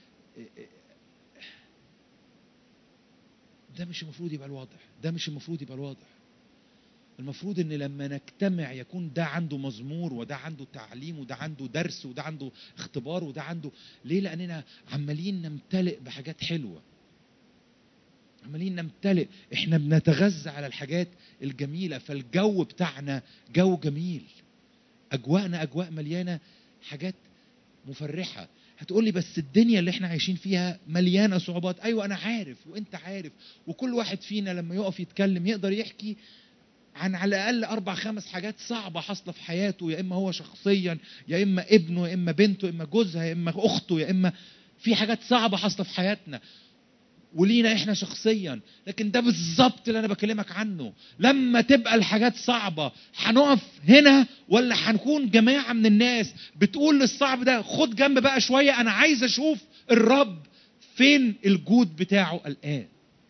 ده مش المفروض يبقى الواضح ده مش المفروض يبقى الواضح المفروض ان لما نجتمع يكون ده عنده مزمور وده عنده تعليم وده عنده درس وده عنده اختبار وده عنده ليه لاننا عمالين نمتلئ بحاجات حلوه عمالين نمتلئ احنا بنتغذى على الحاجات الجميله فالجو بتاعنا جو جميل اجواءنا اجواء مليانه حاجات مفرحه هتقولي بس الدنيا اللي احنا عايشين فيها مليانه صعوبات ايوه انا عارف وانت عارف وكل واحد فينا لما يقف يتكلم يقدر يحكي عن على الاقل اربع خمس حاجات صعبه حاصله في حياته يا اما هو شخصيا يا اما ابنه يا اما بنته يا اما جوزها يا اما اخته يا اما في حاجات صعبه حاصله في حياتنا ولينا احنا شخصيا لكن ده بالظبط اللي انا بكلمك عنه لما تبقى الحاجات صعبه هنقف هنا ولا هنكون جماعه من الناس بتقول للصعب ده خد جنب بقى شويه انا عايز اشوف الرب فين الجود بتاعه الان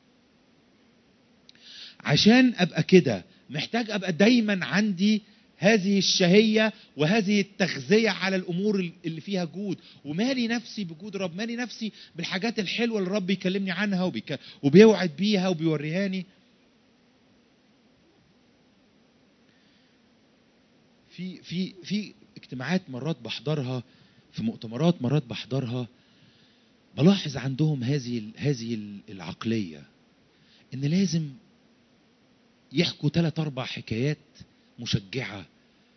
عشان ابقى كده محتاج ابقى دايما عندي هذه الشهية وهذه التغذية على الأمور اللي فيها جود ومالي نفسي بجود رب مالي نفسي بالحاجات الحلوة اللي الرب يكلمني عنها وبيك... وبيوعد بيها وبيوريهاني في في في اجتماعات مرات بحضرها في مؤتمرات مرات بحضرها بلاحظ عندهم هذه هذه العقلية ان لازم يحكوا ثلاث اربع حكايات مشجعة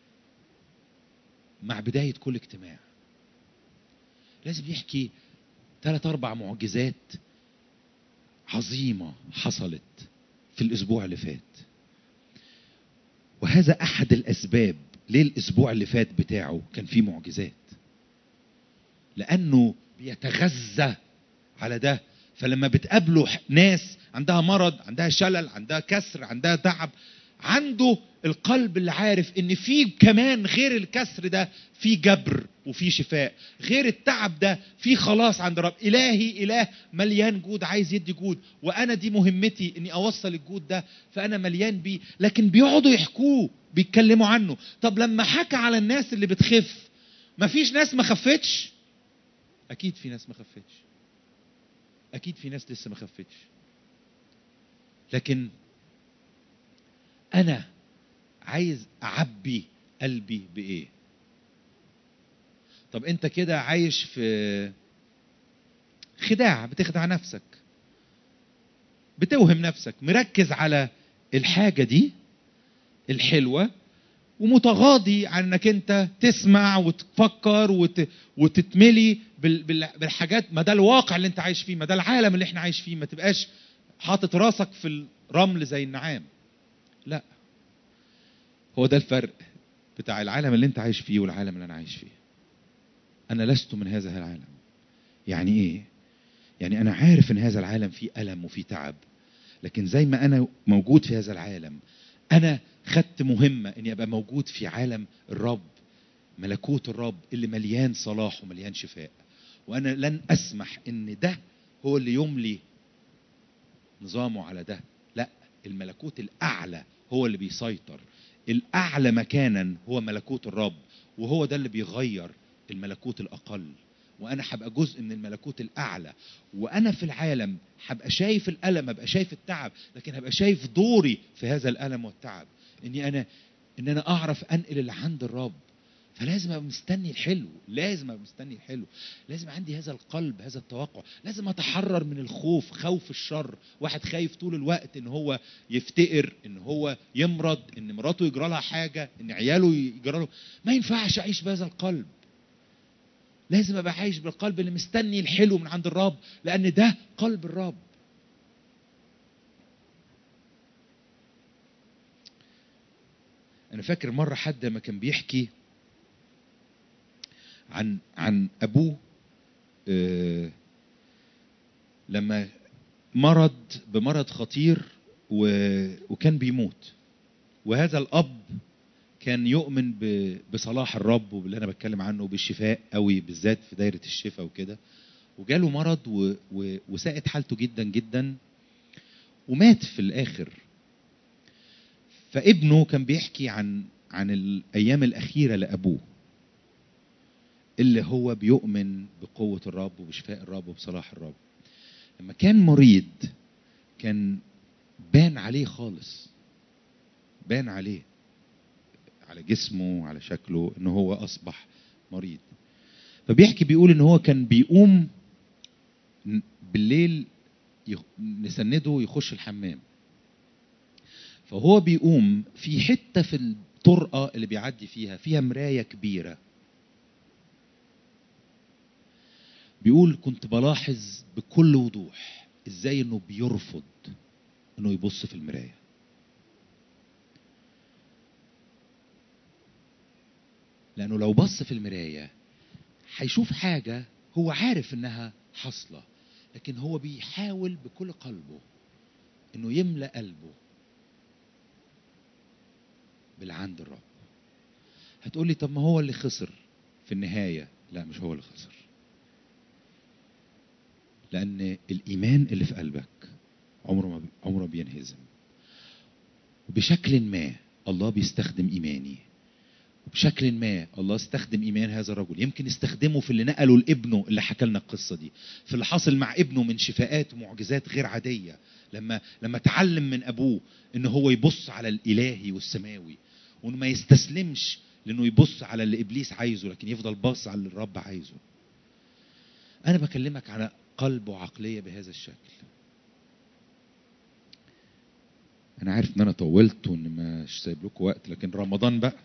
مع بداية كل اجتماع لازم يحكي ثلاث أربع معجزات عظيمة حصلت في الأسبوع اللي فات وهذا أحد الأسباب ليه الأسبوع اللي فات بتاعه كان فيه معجزات لأنه بيتغذى على ده فلما بتقابله ناس عندها مرض عندها شلل عندها كسر عندها تعب عنده القلب اللي عارف ان في كمان غير الكسر ده في جبر وفي شفاء غير التعب ده في خلاص عند رب الهي اله مليان جود عايز يدي جود وانا دي مهمتي اني اوصل الجود ده فانا مليان بيه لكن بيقعدوا يحكوه بيتكلموا عنه طب لما حكى على الناس اللي بتخف مفيش ناس ما خفتش اكيد في ناس ما خفتش اكيد في ناس لسه ما خفتش لكن انا عايز اعبي قلبي بايه طب انت كده عايش في خداع بتخدع نفسك بتوهم نفسك مركز على الحاجه دي الحلوه ومتغاضي عن انك انت تسمع وتفكر وت... وتتملي بال... بال... بالحاجات ما ده الواقع اللي انت عايش فيه ما ده العالم اللي احنا عايش فيه ما تبقاش حاطط راسك في الرمل زي النعام لا هو ده الفرق بتاع العالم اللي انت عايش فيه والعالم اللي انا عايش فيه انا لست من هذا العالم يعني ايه يعني انا عارف ان هذا العالم فيه الم وفيه تعب لكن زي ما انا موجود في هذا العالم انا خدت مهمه اني ابقى موجود في عالم الرب ملكوت الرب اللي مليان صلاح ومليان شفاء وانا لن اسمح ان ده هو اللي يملي نظامه على ده لا الملكوت الاعلى هو اللي بيسيطر الاعلى مكانا هو ملكوت الرب وهو ده اللي بيغير الملكوت الاقل وانا هبقى جزء من الملكوت الاعلى وانا في العالم هبقى شايف الالم هبقى شايف التعب لكن هبقى شايف دوري في هذا الالم والتعب اني انا ان انا اعرف انقل اللي عند الرب فلازم ابقى مستني الحلو لازم ابقى مستني الحلو لازم عندي هذا القلب هذا التوقع لازم اتحرر من الخوف خوف الشر واحد خايف طول الوقت ان هو يفتقر ان هو يمرض ان مراته يجرى لها حاجه ان عياله يجرى له ما ينفعش اعيش بهذا القلب لازم ابقى عايش بالقلب اللي مستني الحلو من عند الرب لان ده قلب الرب انا فاكر مره حد ما كان بيحكي عن عن ابوه آه، لما مرض بمرض خطير و- وكان بيموت وهذا الاب كان يؤمن ب- بصلاح الرب وباللي انا بتكلم عنه وبالشفاء قوي بالذات في دايره الشفاء وكده وجاله مرض و... و... وساءت حالته جدا جدا ومات في الاخر فابنه كان بيحكي عن عن الايام الاخيره لابوه اللي هو بيؤمن بقوه الرب وبشفاء الرب وبصلاح الرب لما كان مريض كان بان عليه خالص بان عليه على جسمه على شكله ان هو اصبح مريض فبيحكي بيقول ان هو كان بيقوم ن- بالليل يخ- نسنده يخش الحمام فهو بيقوم في حته في الطرقه اللي بيعدي فيها فيها مرايه كبيره بيقول كنت بلاحظ بكل وضوح ازاي انه بيرفض انه يبص في المرايه لانه لو بص في المرايه هيشوف حاجه هو عارف انها حاصله لكن هو بيحاول بكل قلبه انه يملا قلبه بالعند الرب هتقولي طب ما هو اللي خسر في النهايه لا مش هو اللي خسر لان الايمان اللي في قلبك عمره ما عمره ما بينهزم وبشكل ما الله بيستخدم ايماني وبشكل ما الله استخدم ايمان هذا الرجل يمكن استخدمه في اللي نقله لابنه اللي حكى لنا القصه دي في اللي حصل مع ابنه من شفاءات ومعجزات غير عاديه لما لما اتعلم من ابوه ان هو يبص على الالهي والسماوي وانه ما يستسلمش لانه يبص على اللي ابليس عايزه لكن يفضل باص على اللي الرب عايزه انا بكلمك على قلب وعقليه بهذا الشكل انا عارف ان انا طولت وان مش سايب لكم وقت لكن رمضان بقى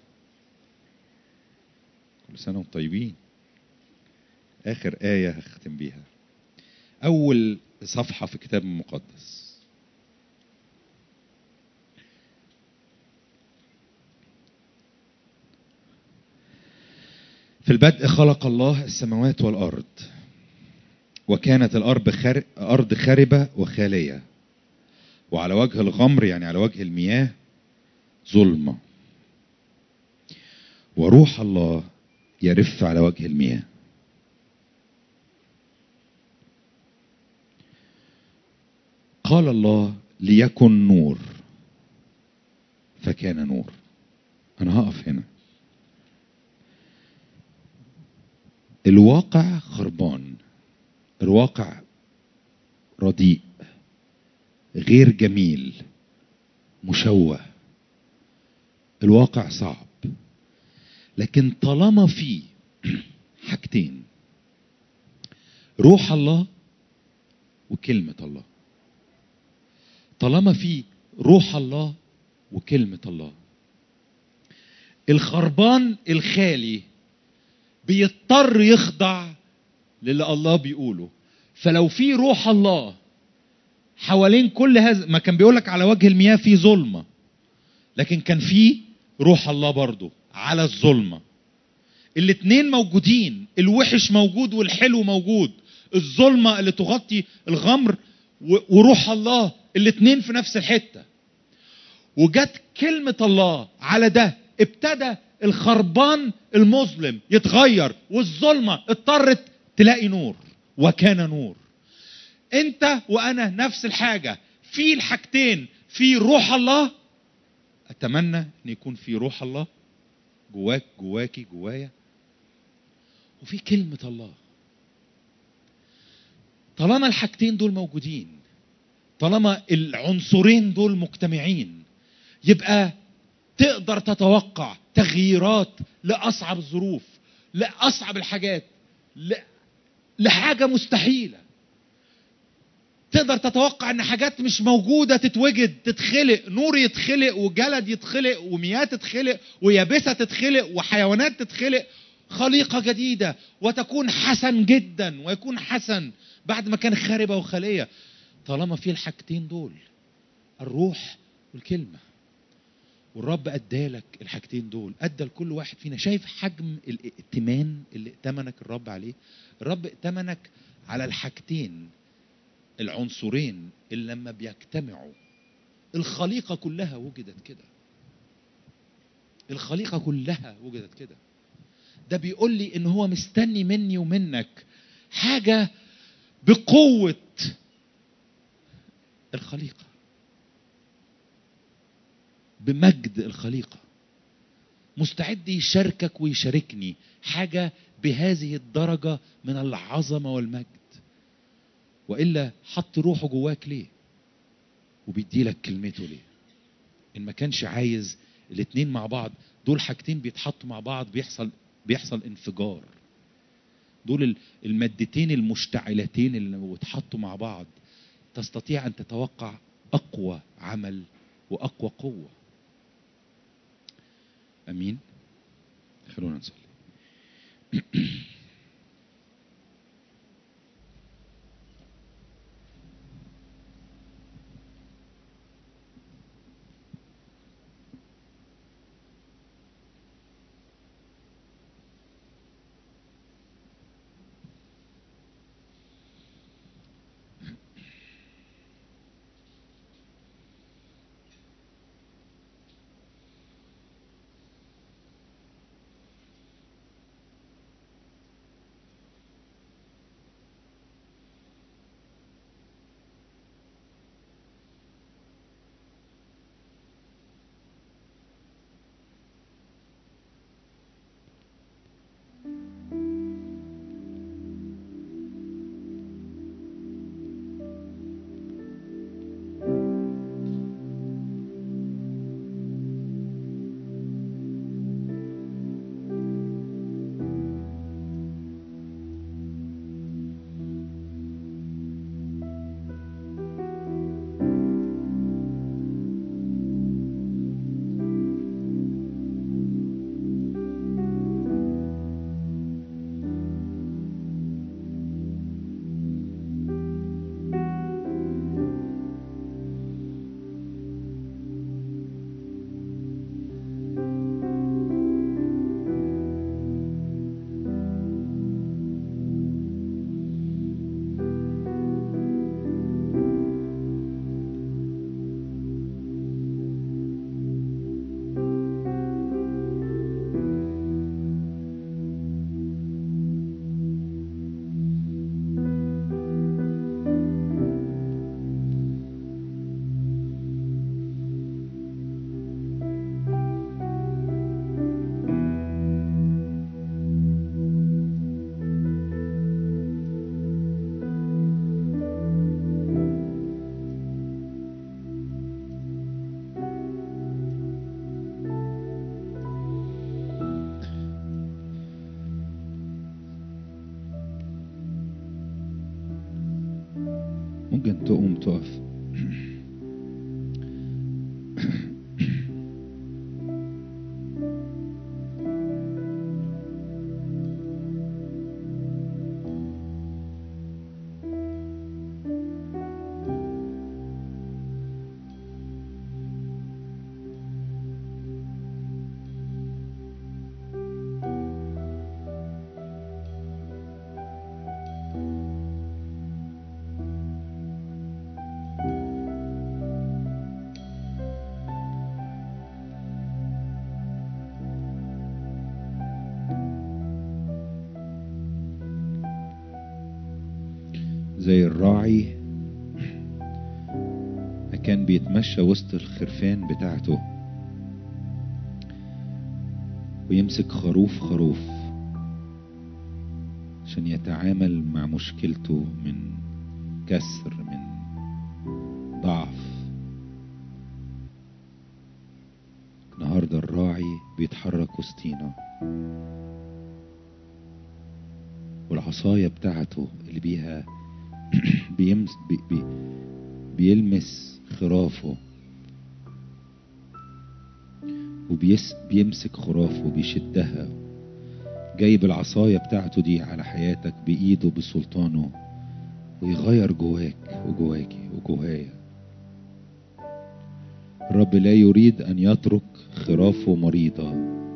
كل سنه وانتم طيبين اخر ايه هختم بيها اول صفحه في الكتاب المقدس في البدء خلق الله السماوات والارض وكانت الارض خر... ارض خربه وخاليه وعلى وجه الغمر يعني على وجه المياه ظلمه وروح الله يرف على وجه المياه قال الله ليكن نور فكان نور انا هقف هنا الواقع خربان الواقع رديء غير جميل مشوه الواقع صعب لكن طالما في حاجتين روح الله وكلمة الله طالما في روح الله وكلمة الله الخربان الخالي بيضطر يخضع للي الله بيقوله فلو في روح الله حوالين كل هذا ما كان بيقولك على وجه المياه في ظلمة لكن كان في روح الله برضو على الظلمة الاتنين موجودين الوحش موجود والحلو موجود الظلمة اللي تغطي الغمر و- وروح الله الاتنين في نفس الحتة وجت كلمة الله على ده ابتدى الخربان المظلم يتغير والظلمة اضطرت تلاقي نور وكان نور انت وانا نفس الحاجة في الحاجتين في روح الله اتمنى ان يكون في روح الله جواك جواكي جوايا وفي كلمة الله طالما الحاجتين دول موجودين طالما العنصرين دول مجتمعين يبقى تقدر تتوقع تغييرات لأصعب الظروف لأصعب الحاجات ل- لحاجة مستحيلة تقدر تتوقع ان حاجات مش موجودة تتوجد تتخلق نور يتخلق وجلد يتخلق ومياه تتخلق ويابسة تتخلق وحيوانات تتخلق خليقة جديدة وتكون حسن جدا ويكون حسن بعد ما كان خاربة وخالية طالما في الحاجتين دول الروح والكلمة والرب ادالك الحاجتين دول ادى لكل واحد فينا شايف حجم الائتمان اللي ائتمنك الرب عليه الرب ائتمنك على الحاجتين العنصرين اللي لما بيجتمعوا الخليقة كلها وجدت كده الخليقة كلها وجدت كده ده بيقول لي ان هو مستني مني ومنك حاجة بقوة الخليقة بمجد الخليقة مستعد يشاركك ويشاركني حاجة بهذه الدرجة من العظمة والمجد وإلا حط روحه جواك ليه وبيدي لك كلمته ليه إن ما كانش عايز الاتنين مع بعض دول حاجتين بيتحطوا مع بعض بيحصل بيحصل انفجار دول ال- المادتين المشتعلتين اللي لما بيتحطوا مع بعض تستطيع أن تتوقع أقوى عمل وأقوى قوة أمين خلونا نصلي ممكن تقوم تقف زي الراعي كان بيتمشى وسط الخرفان بتاعته ويمسك خروف خروف عشان يتعامل مع مشكلته من كسر من ضعف النهارده الراعي بيتحرك وسطينا والعصاية بتاعته اللي بيها بيمس بي بي بيلمس خرافه وبيمسك خرافه وبيشدها جايب العصاية بتاعته دي على حياتك بإيده بسلطانه ويغير جواك وجواكي وجوايا الرب لا يريد أن يترك خرافه مريضة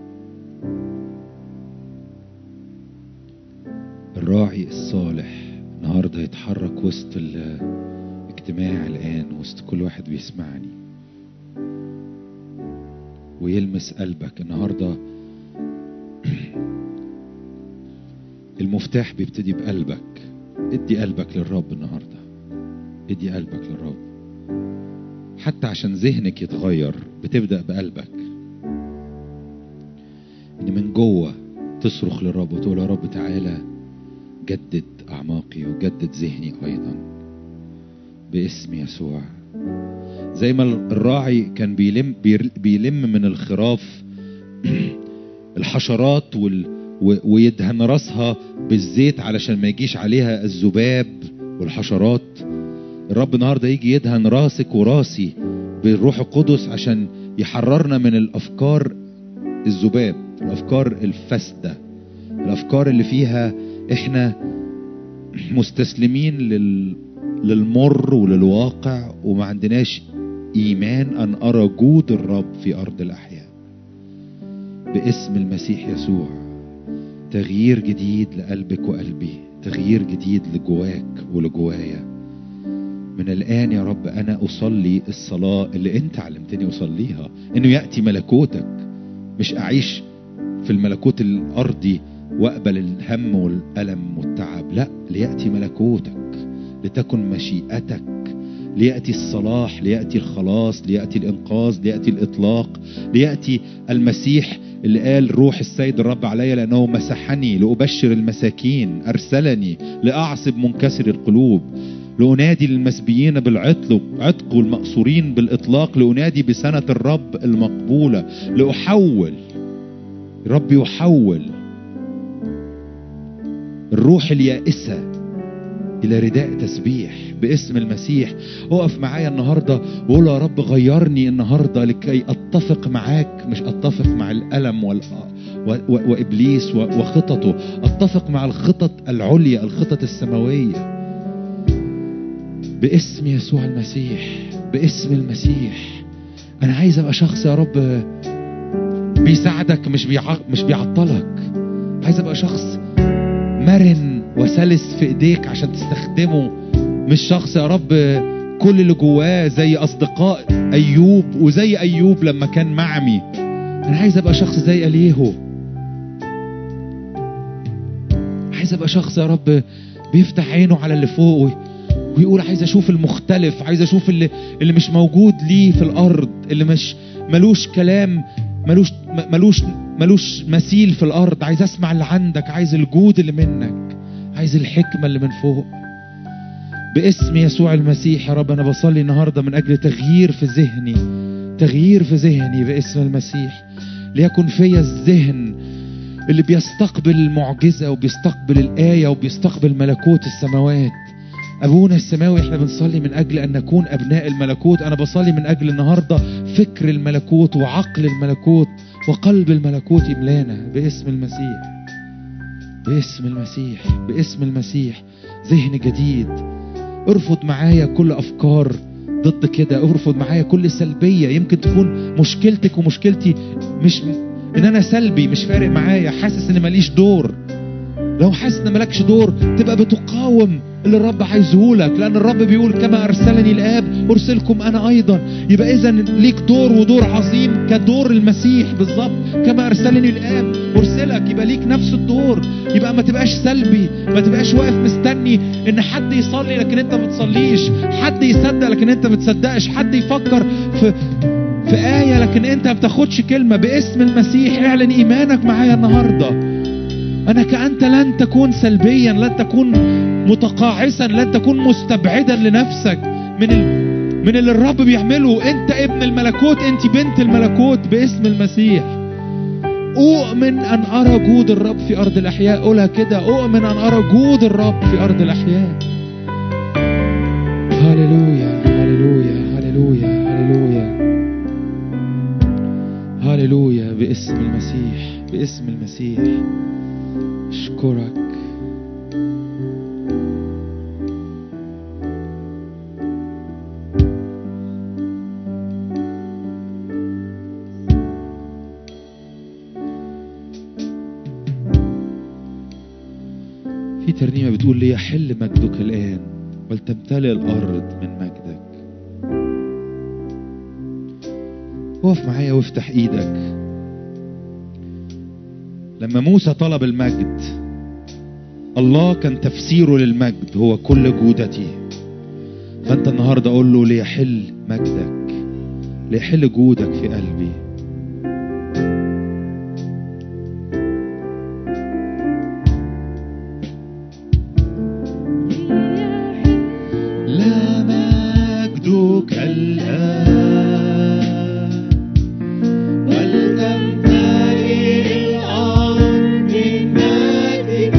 الراعي الصالح النهارده يتحرك وسط الاجتماع الآن وسط كل واحد بيسمعني ويلمس قلبك النهارده المفتاح بيبتدي بقلبك ادي قلبك للرب النهارده ادي قلبك للرب حتى عشان ذهنك يتغير بتبدأ بقلبك ان من جوه تصرخ للرب وتقول يا رب تعالى جدد اعماقي وجدد ذهني ايضا باسم يسوع زي ما الراعي كان بيلم بيلم من الخراف الحشرات وال ويدهن راسها بالزيت علشان ما يجيش عليها الذباب والحشرات الرب النهارده يجي يدهن راسك وراسي بالروح القدس عشان يحررنا من الافكار الذباب الافكار الفاسده الافكار اللي فيها احنا مستسلمين لل... للمر وللواقع وما عندناش ايمان ان ارى جود الرب في ارض الاحياء باسم المسيح يسوع تغيير جديد لقلبك وقلبي تغيير جديد لجواك ولجوايا من الآن يا رب أنا أصلي الصلاة اللي أنت علمتني أصليها إنه يأتي ملكوتك مش أعيش في الملكوت الأرضي وأقبل الهم والألم والتعب لا ليأتي ملكوتك لتكن مشيئتك ليأتي الصلاح ليأتي الخلاص ليأتي الإنقاذ ليأتي الإطلاق ليأتي المسيح اللي قال روح السيد الرب علي لأنه مسحني لأبشر المساكين أرسلني لأعصب منكسر القلوب لأنادي للمسبيين بالعطل عتق والمأسورين بالإطلاق لأنادي بسنة الرب المقبولة لأحول رب يحول الروح اليائسة إلى رداء تسبيح باسم المسيح اقف معايا النهاردة وقول يا رب غيرني النهاردة لكي أتفق معاك مش أتفق مع الألم وال... و... و... وإبليس و... وخططه أتفق مع الخطط العليا الخطط السماوية باسم يسوع المسيح باسم المسيح أنا عايز أبقى شخص يا رب بيساعدك مش بيع... مش بيعطلك عايز أبقى شخص مرن وسلس في ايديك عشان تستخدمه مش شخص يا رب كل اللي جواه زي اصدقاء ايوب وزي ايوب لما كان معمي انا عايز ابقى شخص زي اليهو عايز ابقى شخص يا رب بيفتح عينه على اللي فوق ويقول عايز اشوف المختلف عايز اشوف اللي اللي مش موجود ليه في الارض اللي مش ملوش كلام ملوش ملوش ملوش مثيل في الارض عايز اسمع اللي عندك عايز الجود اللي منك عايز الحكمه اللي من فوق باسم يسوع المسيح يا رب انا بصلي النهارده من اجل تغيير في ذهني تغيير في ذهني باسم المسيح ليكن فيا الذهن اللي بيستقبل المعجزه وبيستقبل الايه وبيستقبل ملكوت السماوات ابونا السماوي احنا بنصلي من اجل ان نكون ابناء الملكوت انا بصلي من اجل النهارده فكر الملكوت وعقل الملكوت وقلب الملكوت يملانا باسم المسيح باسم المسيح باسم المسيح ذهن جديد ارفض معايا كل افكار ضد كده ارفض معايا كل سلبية يمكن تكون مشكلتك ومشكلتي مش ان انا سلبي مش فارق معايا حاسس ان ماليش دور لو حاسس ان مالكش دور تبقى بتقاوم اللي الرب عايزه لك لان الرب بيقول كما ارسلني الاب ارسلكم انا ايضا يبقى اذا ليك دور ودور عظيم كدور المسيح بالظبط كما ارسلني الاب ارسلك يبقى ليك نفس الدور يبقى ما تبقاش سلبي ما تبقاش واقف مستني ان حد يصلي لكن انت ما تصليش حد يصدق لكن انت ما تصدقش حد يفكر في في آية لكن أنت ما بتاخدش كلمة باسم المسيح اعلن إيمانك معايا النهاردة أنك أنت لن تكون سلبيا لن تكون متقاعسا لن تكون مستبعدا لنفسك من ال... من اللي الرب بيعمله أنت ابن الملكوت أنت بنت الملكوت باسم المسيح أؤمن أن أرى جود الرب في أرض الأحياء قولها كده أؤمن أن أرى جود الرب في أرض الأحياء هللويا هللويا هللويا هللويا هللويا باسم المسيح باسم المسيح اشكرك في ترنيمة بتقول لي يحل مجدك الآن ولتمتلئ الأرض من مجدك اقف معايا وافتح ايدك لما موسى طلب المجد الله كان تفسيره للمجد هو كل جودتي فانت النهارده قول له ليحل مجدك ليحل جودك في قلبي لا مجدك الآن ولتمتلئ الأرض من مجدك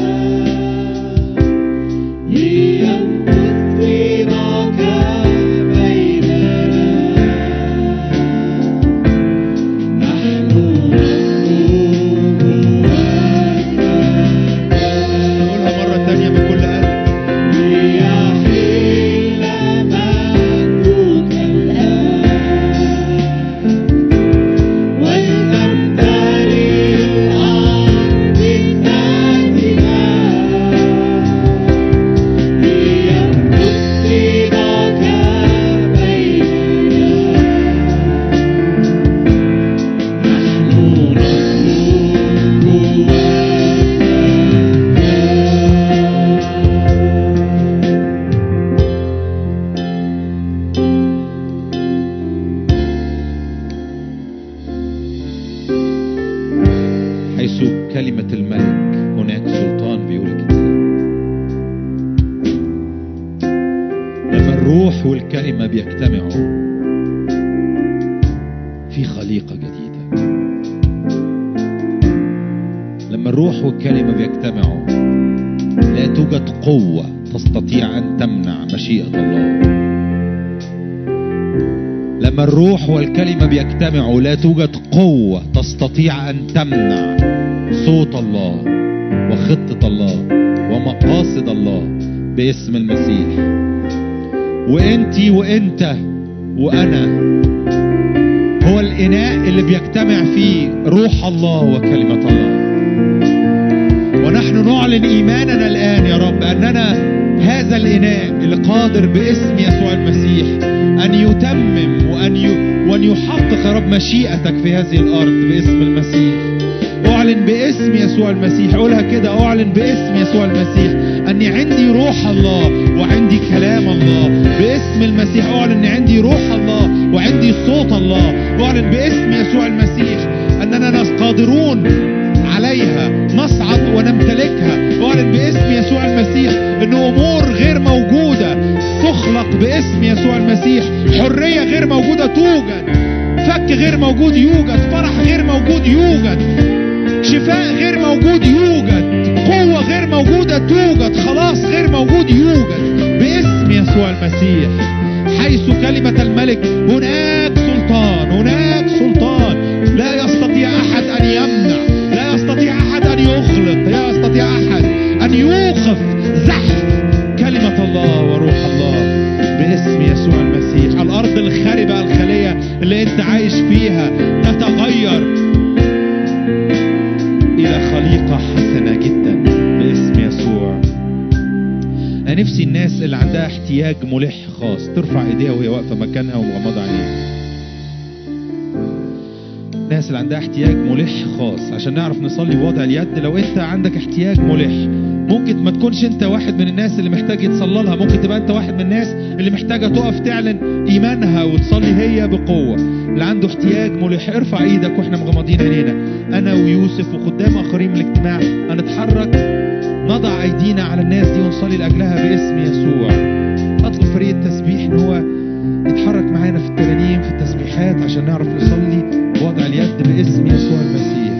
ليمكث رضاك بيننا نحن نطلب قولها مرة تانية من كل قلب ليحل مجدك الآن ولتمتلئ الأرض من مجدك ليمكث رضاك بيننا نحن نطلب حيث كلمة الملك هناك سلطان بيقول كده لما الروح والكلمة بيجتمعوا في خليقة جديدة لما الروح والكلمة بيجتمعوا لا توجد قوة تستطيع أن تمنع مشيئة الله لما الروح والكلمة بيجتمعوا لا توجد قوة تستطيع أن تمنع صوت الله وخطة الله ومقاصد الله باسم المسيح وانتي وانت وانا هو الاناء اللي بيجتمع فيه روح الله وكلمة الله ونحن نعلن ايماننا الان يا رب اننا هذا الاناء اللي قادر باسم يسوع المسيح ان يتمم وان ي... وان يحقق يا رب مشيئتك في هذه الارض باسم المسيح اعلن باسم يسوع المسيح قولها كده اعلن باسم يسوع المسيح اني عندي روح الله وعندي كلام الله باسم المسيح اعلن ان عندي روح الله وعندي صوت الله اعلن باسم يسوع المسيح اننا قادرون عليها نصعد ونمتلكها اعلن باسم يسوع المسيح ان امور غير موجوده تخلق باسم يسوع المسيح حريه غير موجوده توجد فك غير موجود يوجد فرح غير موجود يوجد شفاء غير موجود يوجد قوة غير موجودة توجد خلاص غير موجود يوجد باسم يسوع المسيح حيث كلمة الملك هناك سلطان هناك سلطان لا يستطيع أحد أن يمنع لا يستطيع أحد أن يخلق لا يستطيع أحد أن يوقف زحف كلمة الله وروح الله باسم يسوع المسيح الأرض الخاربة الخالية اللي أنت عايش فيها تتغير إلى خليقة حسنة جدا باسم يسوع احتياج ملح خاص ترفع ايديها وهي واقفه مكانها ومغمضه عينيها الناس اللي عندها احتياج ملح خاص عشان نعرف نصلي بوضع اليد لو انت عندك احتياج ملح ممكن ما تكونش انت واحد من الناس اللي محتاج يتصلى لها ممكن تبقى انت واحد من الناس اللي محتاجه تقف تعلن ايمانها وتصلي هي بقوه اللي عنده احتياج ملح ارفع ايدك واحنا مغمضين عينينا انا ويوسف وخدام اخرين من الاجتماع هنتحرك نضع ايدينا على الناس دي ونصلي لاجلها باسم يسوع اطلب فريق التسبيح ان هو يتحرك معانا في الترانيم في التسبيحات عشان نعرف نصلي بوضع اليد باسم يسوع المسيح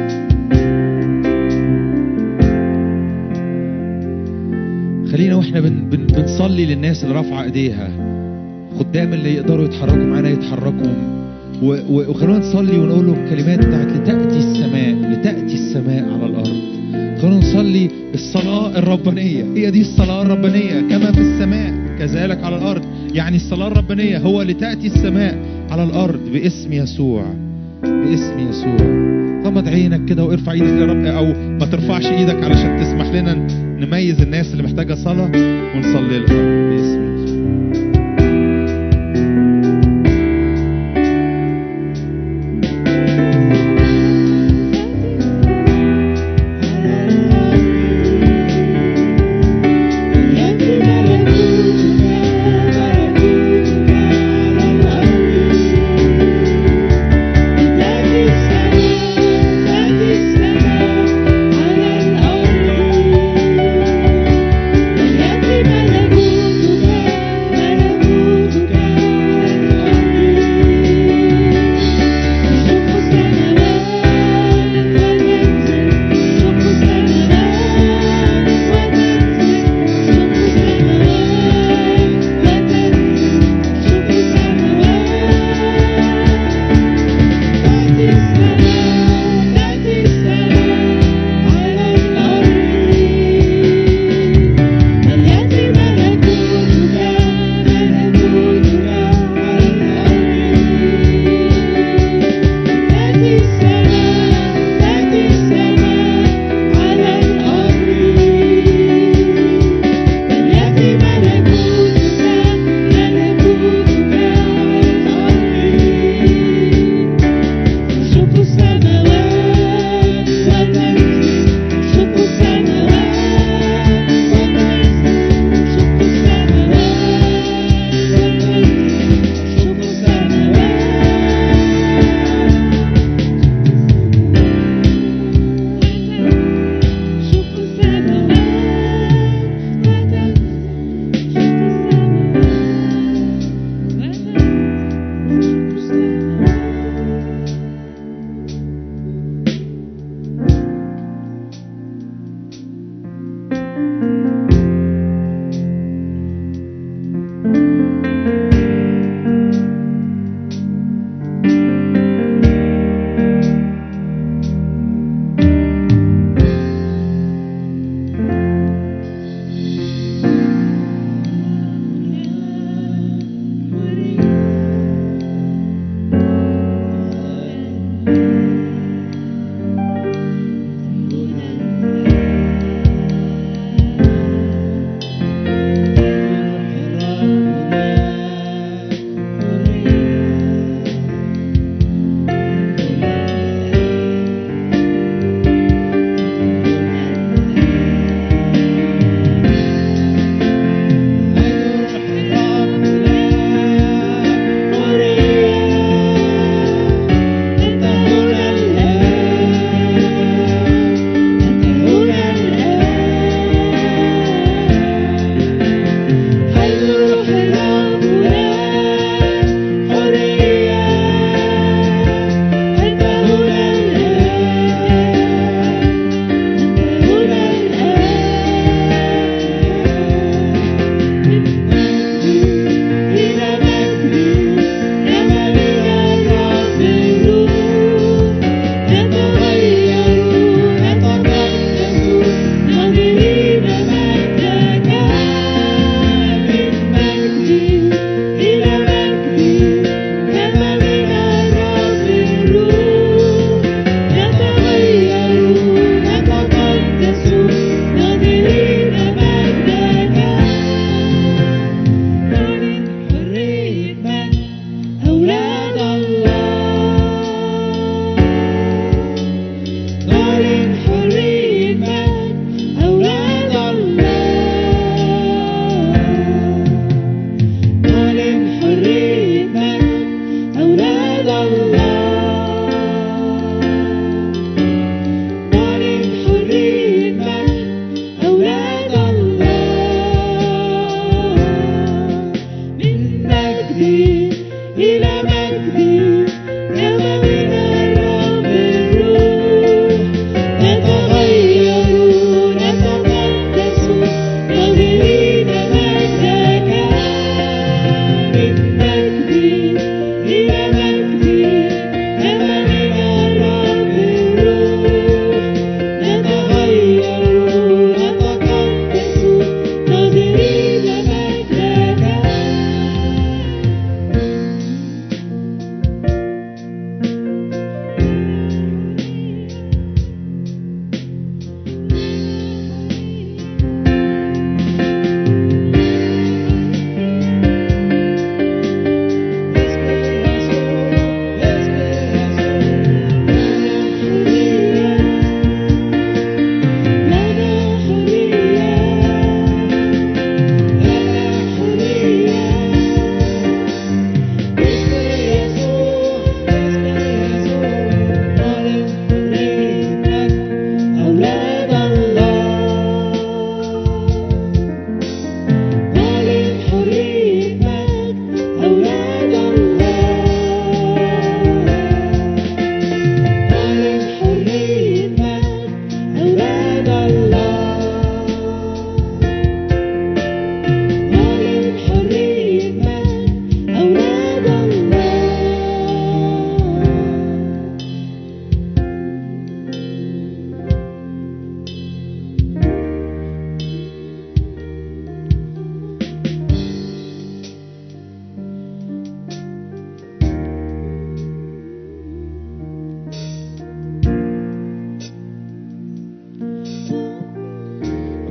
خلينا واحنا بن بن بنصلي للناس اللي رافعه ايديها خدام اللي يقدروا يتحركوا معانا يتحركوا و- و- وخلونا نصلي ونقول له الكلمات بتاعت لتأتي السماء لتأتي السماء على الأرض خلونا نصلي الصلاة الربانية هي دي الصلاة الربانية كما في السماء كذلك على الأرض يعني الصلاة الربانية هو لتأتي السماء على الأرض باسم يسوع باسم يسوع غمض عينك كده وارفع ايدك يا رب او ما ترفعش ايدك علشان تسمح لنا نميز الناس اللي محتاجه صلاه ونصلي لها باسم يسوع ملكوتك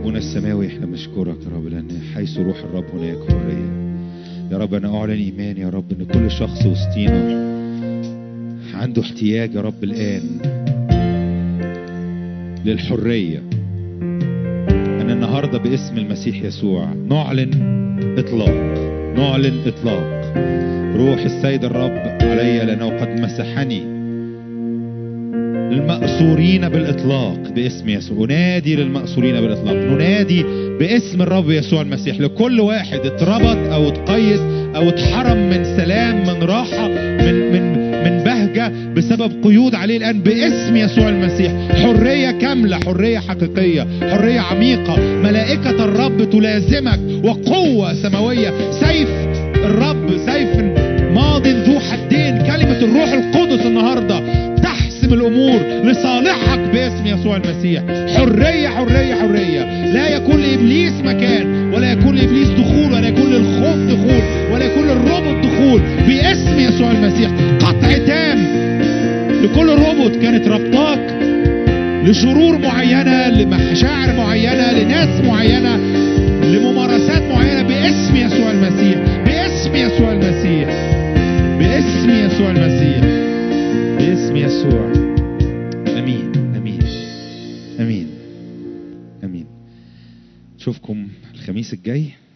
أبونا السماوي احنا بنشكرك يا رب لأن حيث روح الرب هناك حرية يا رب أنا أعلن إيماني يا رب إن كل شخص وسطينا عنده احتياج يا رب الآن للحرية أن النهاردة باسم المسيح يسوع نعلن إطلاق نعلن إطلاق روح السيد الرب علي لأنه قد مسحني المأسورين بالإطلاق باسم يسوع أنادي للمأسورين بالإطلاق ننادي باسم الرب يسوع المسيح لكل واحد اتربط أو اتقيد أو اتحرم من سلام من راحة من من من بهجة بسبب قيود عليه الآن باسم يسوع المسيح حرية كاملة حرية حقيقية حرية عميقة ملائكة الرب تلازمك وقوة سماوية سيف الرب سيف ماض ذو حدين كلمة الروح القدس النهاردة تحسم الأمور لصالحك باسم يسوع المسيح حرية حرية حرية لا يكون لإبليس مكان ولا يكون لإبليس دخول ولا يكون للخوف دخول ولا يكون للربط دخول باسم يسوع المسيح قطع تام لكل ربط كانت ربطاك لشرور معينة لمشاعر معينة لناس معينة لممارسات معينة باسم يسوع المسيح باسم يسوع المسيح باسم يسوع المسيح باسم يسوع امين امين امين امين نشوفكم الخميس الجاي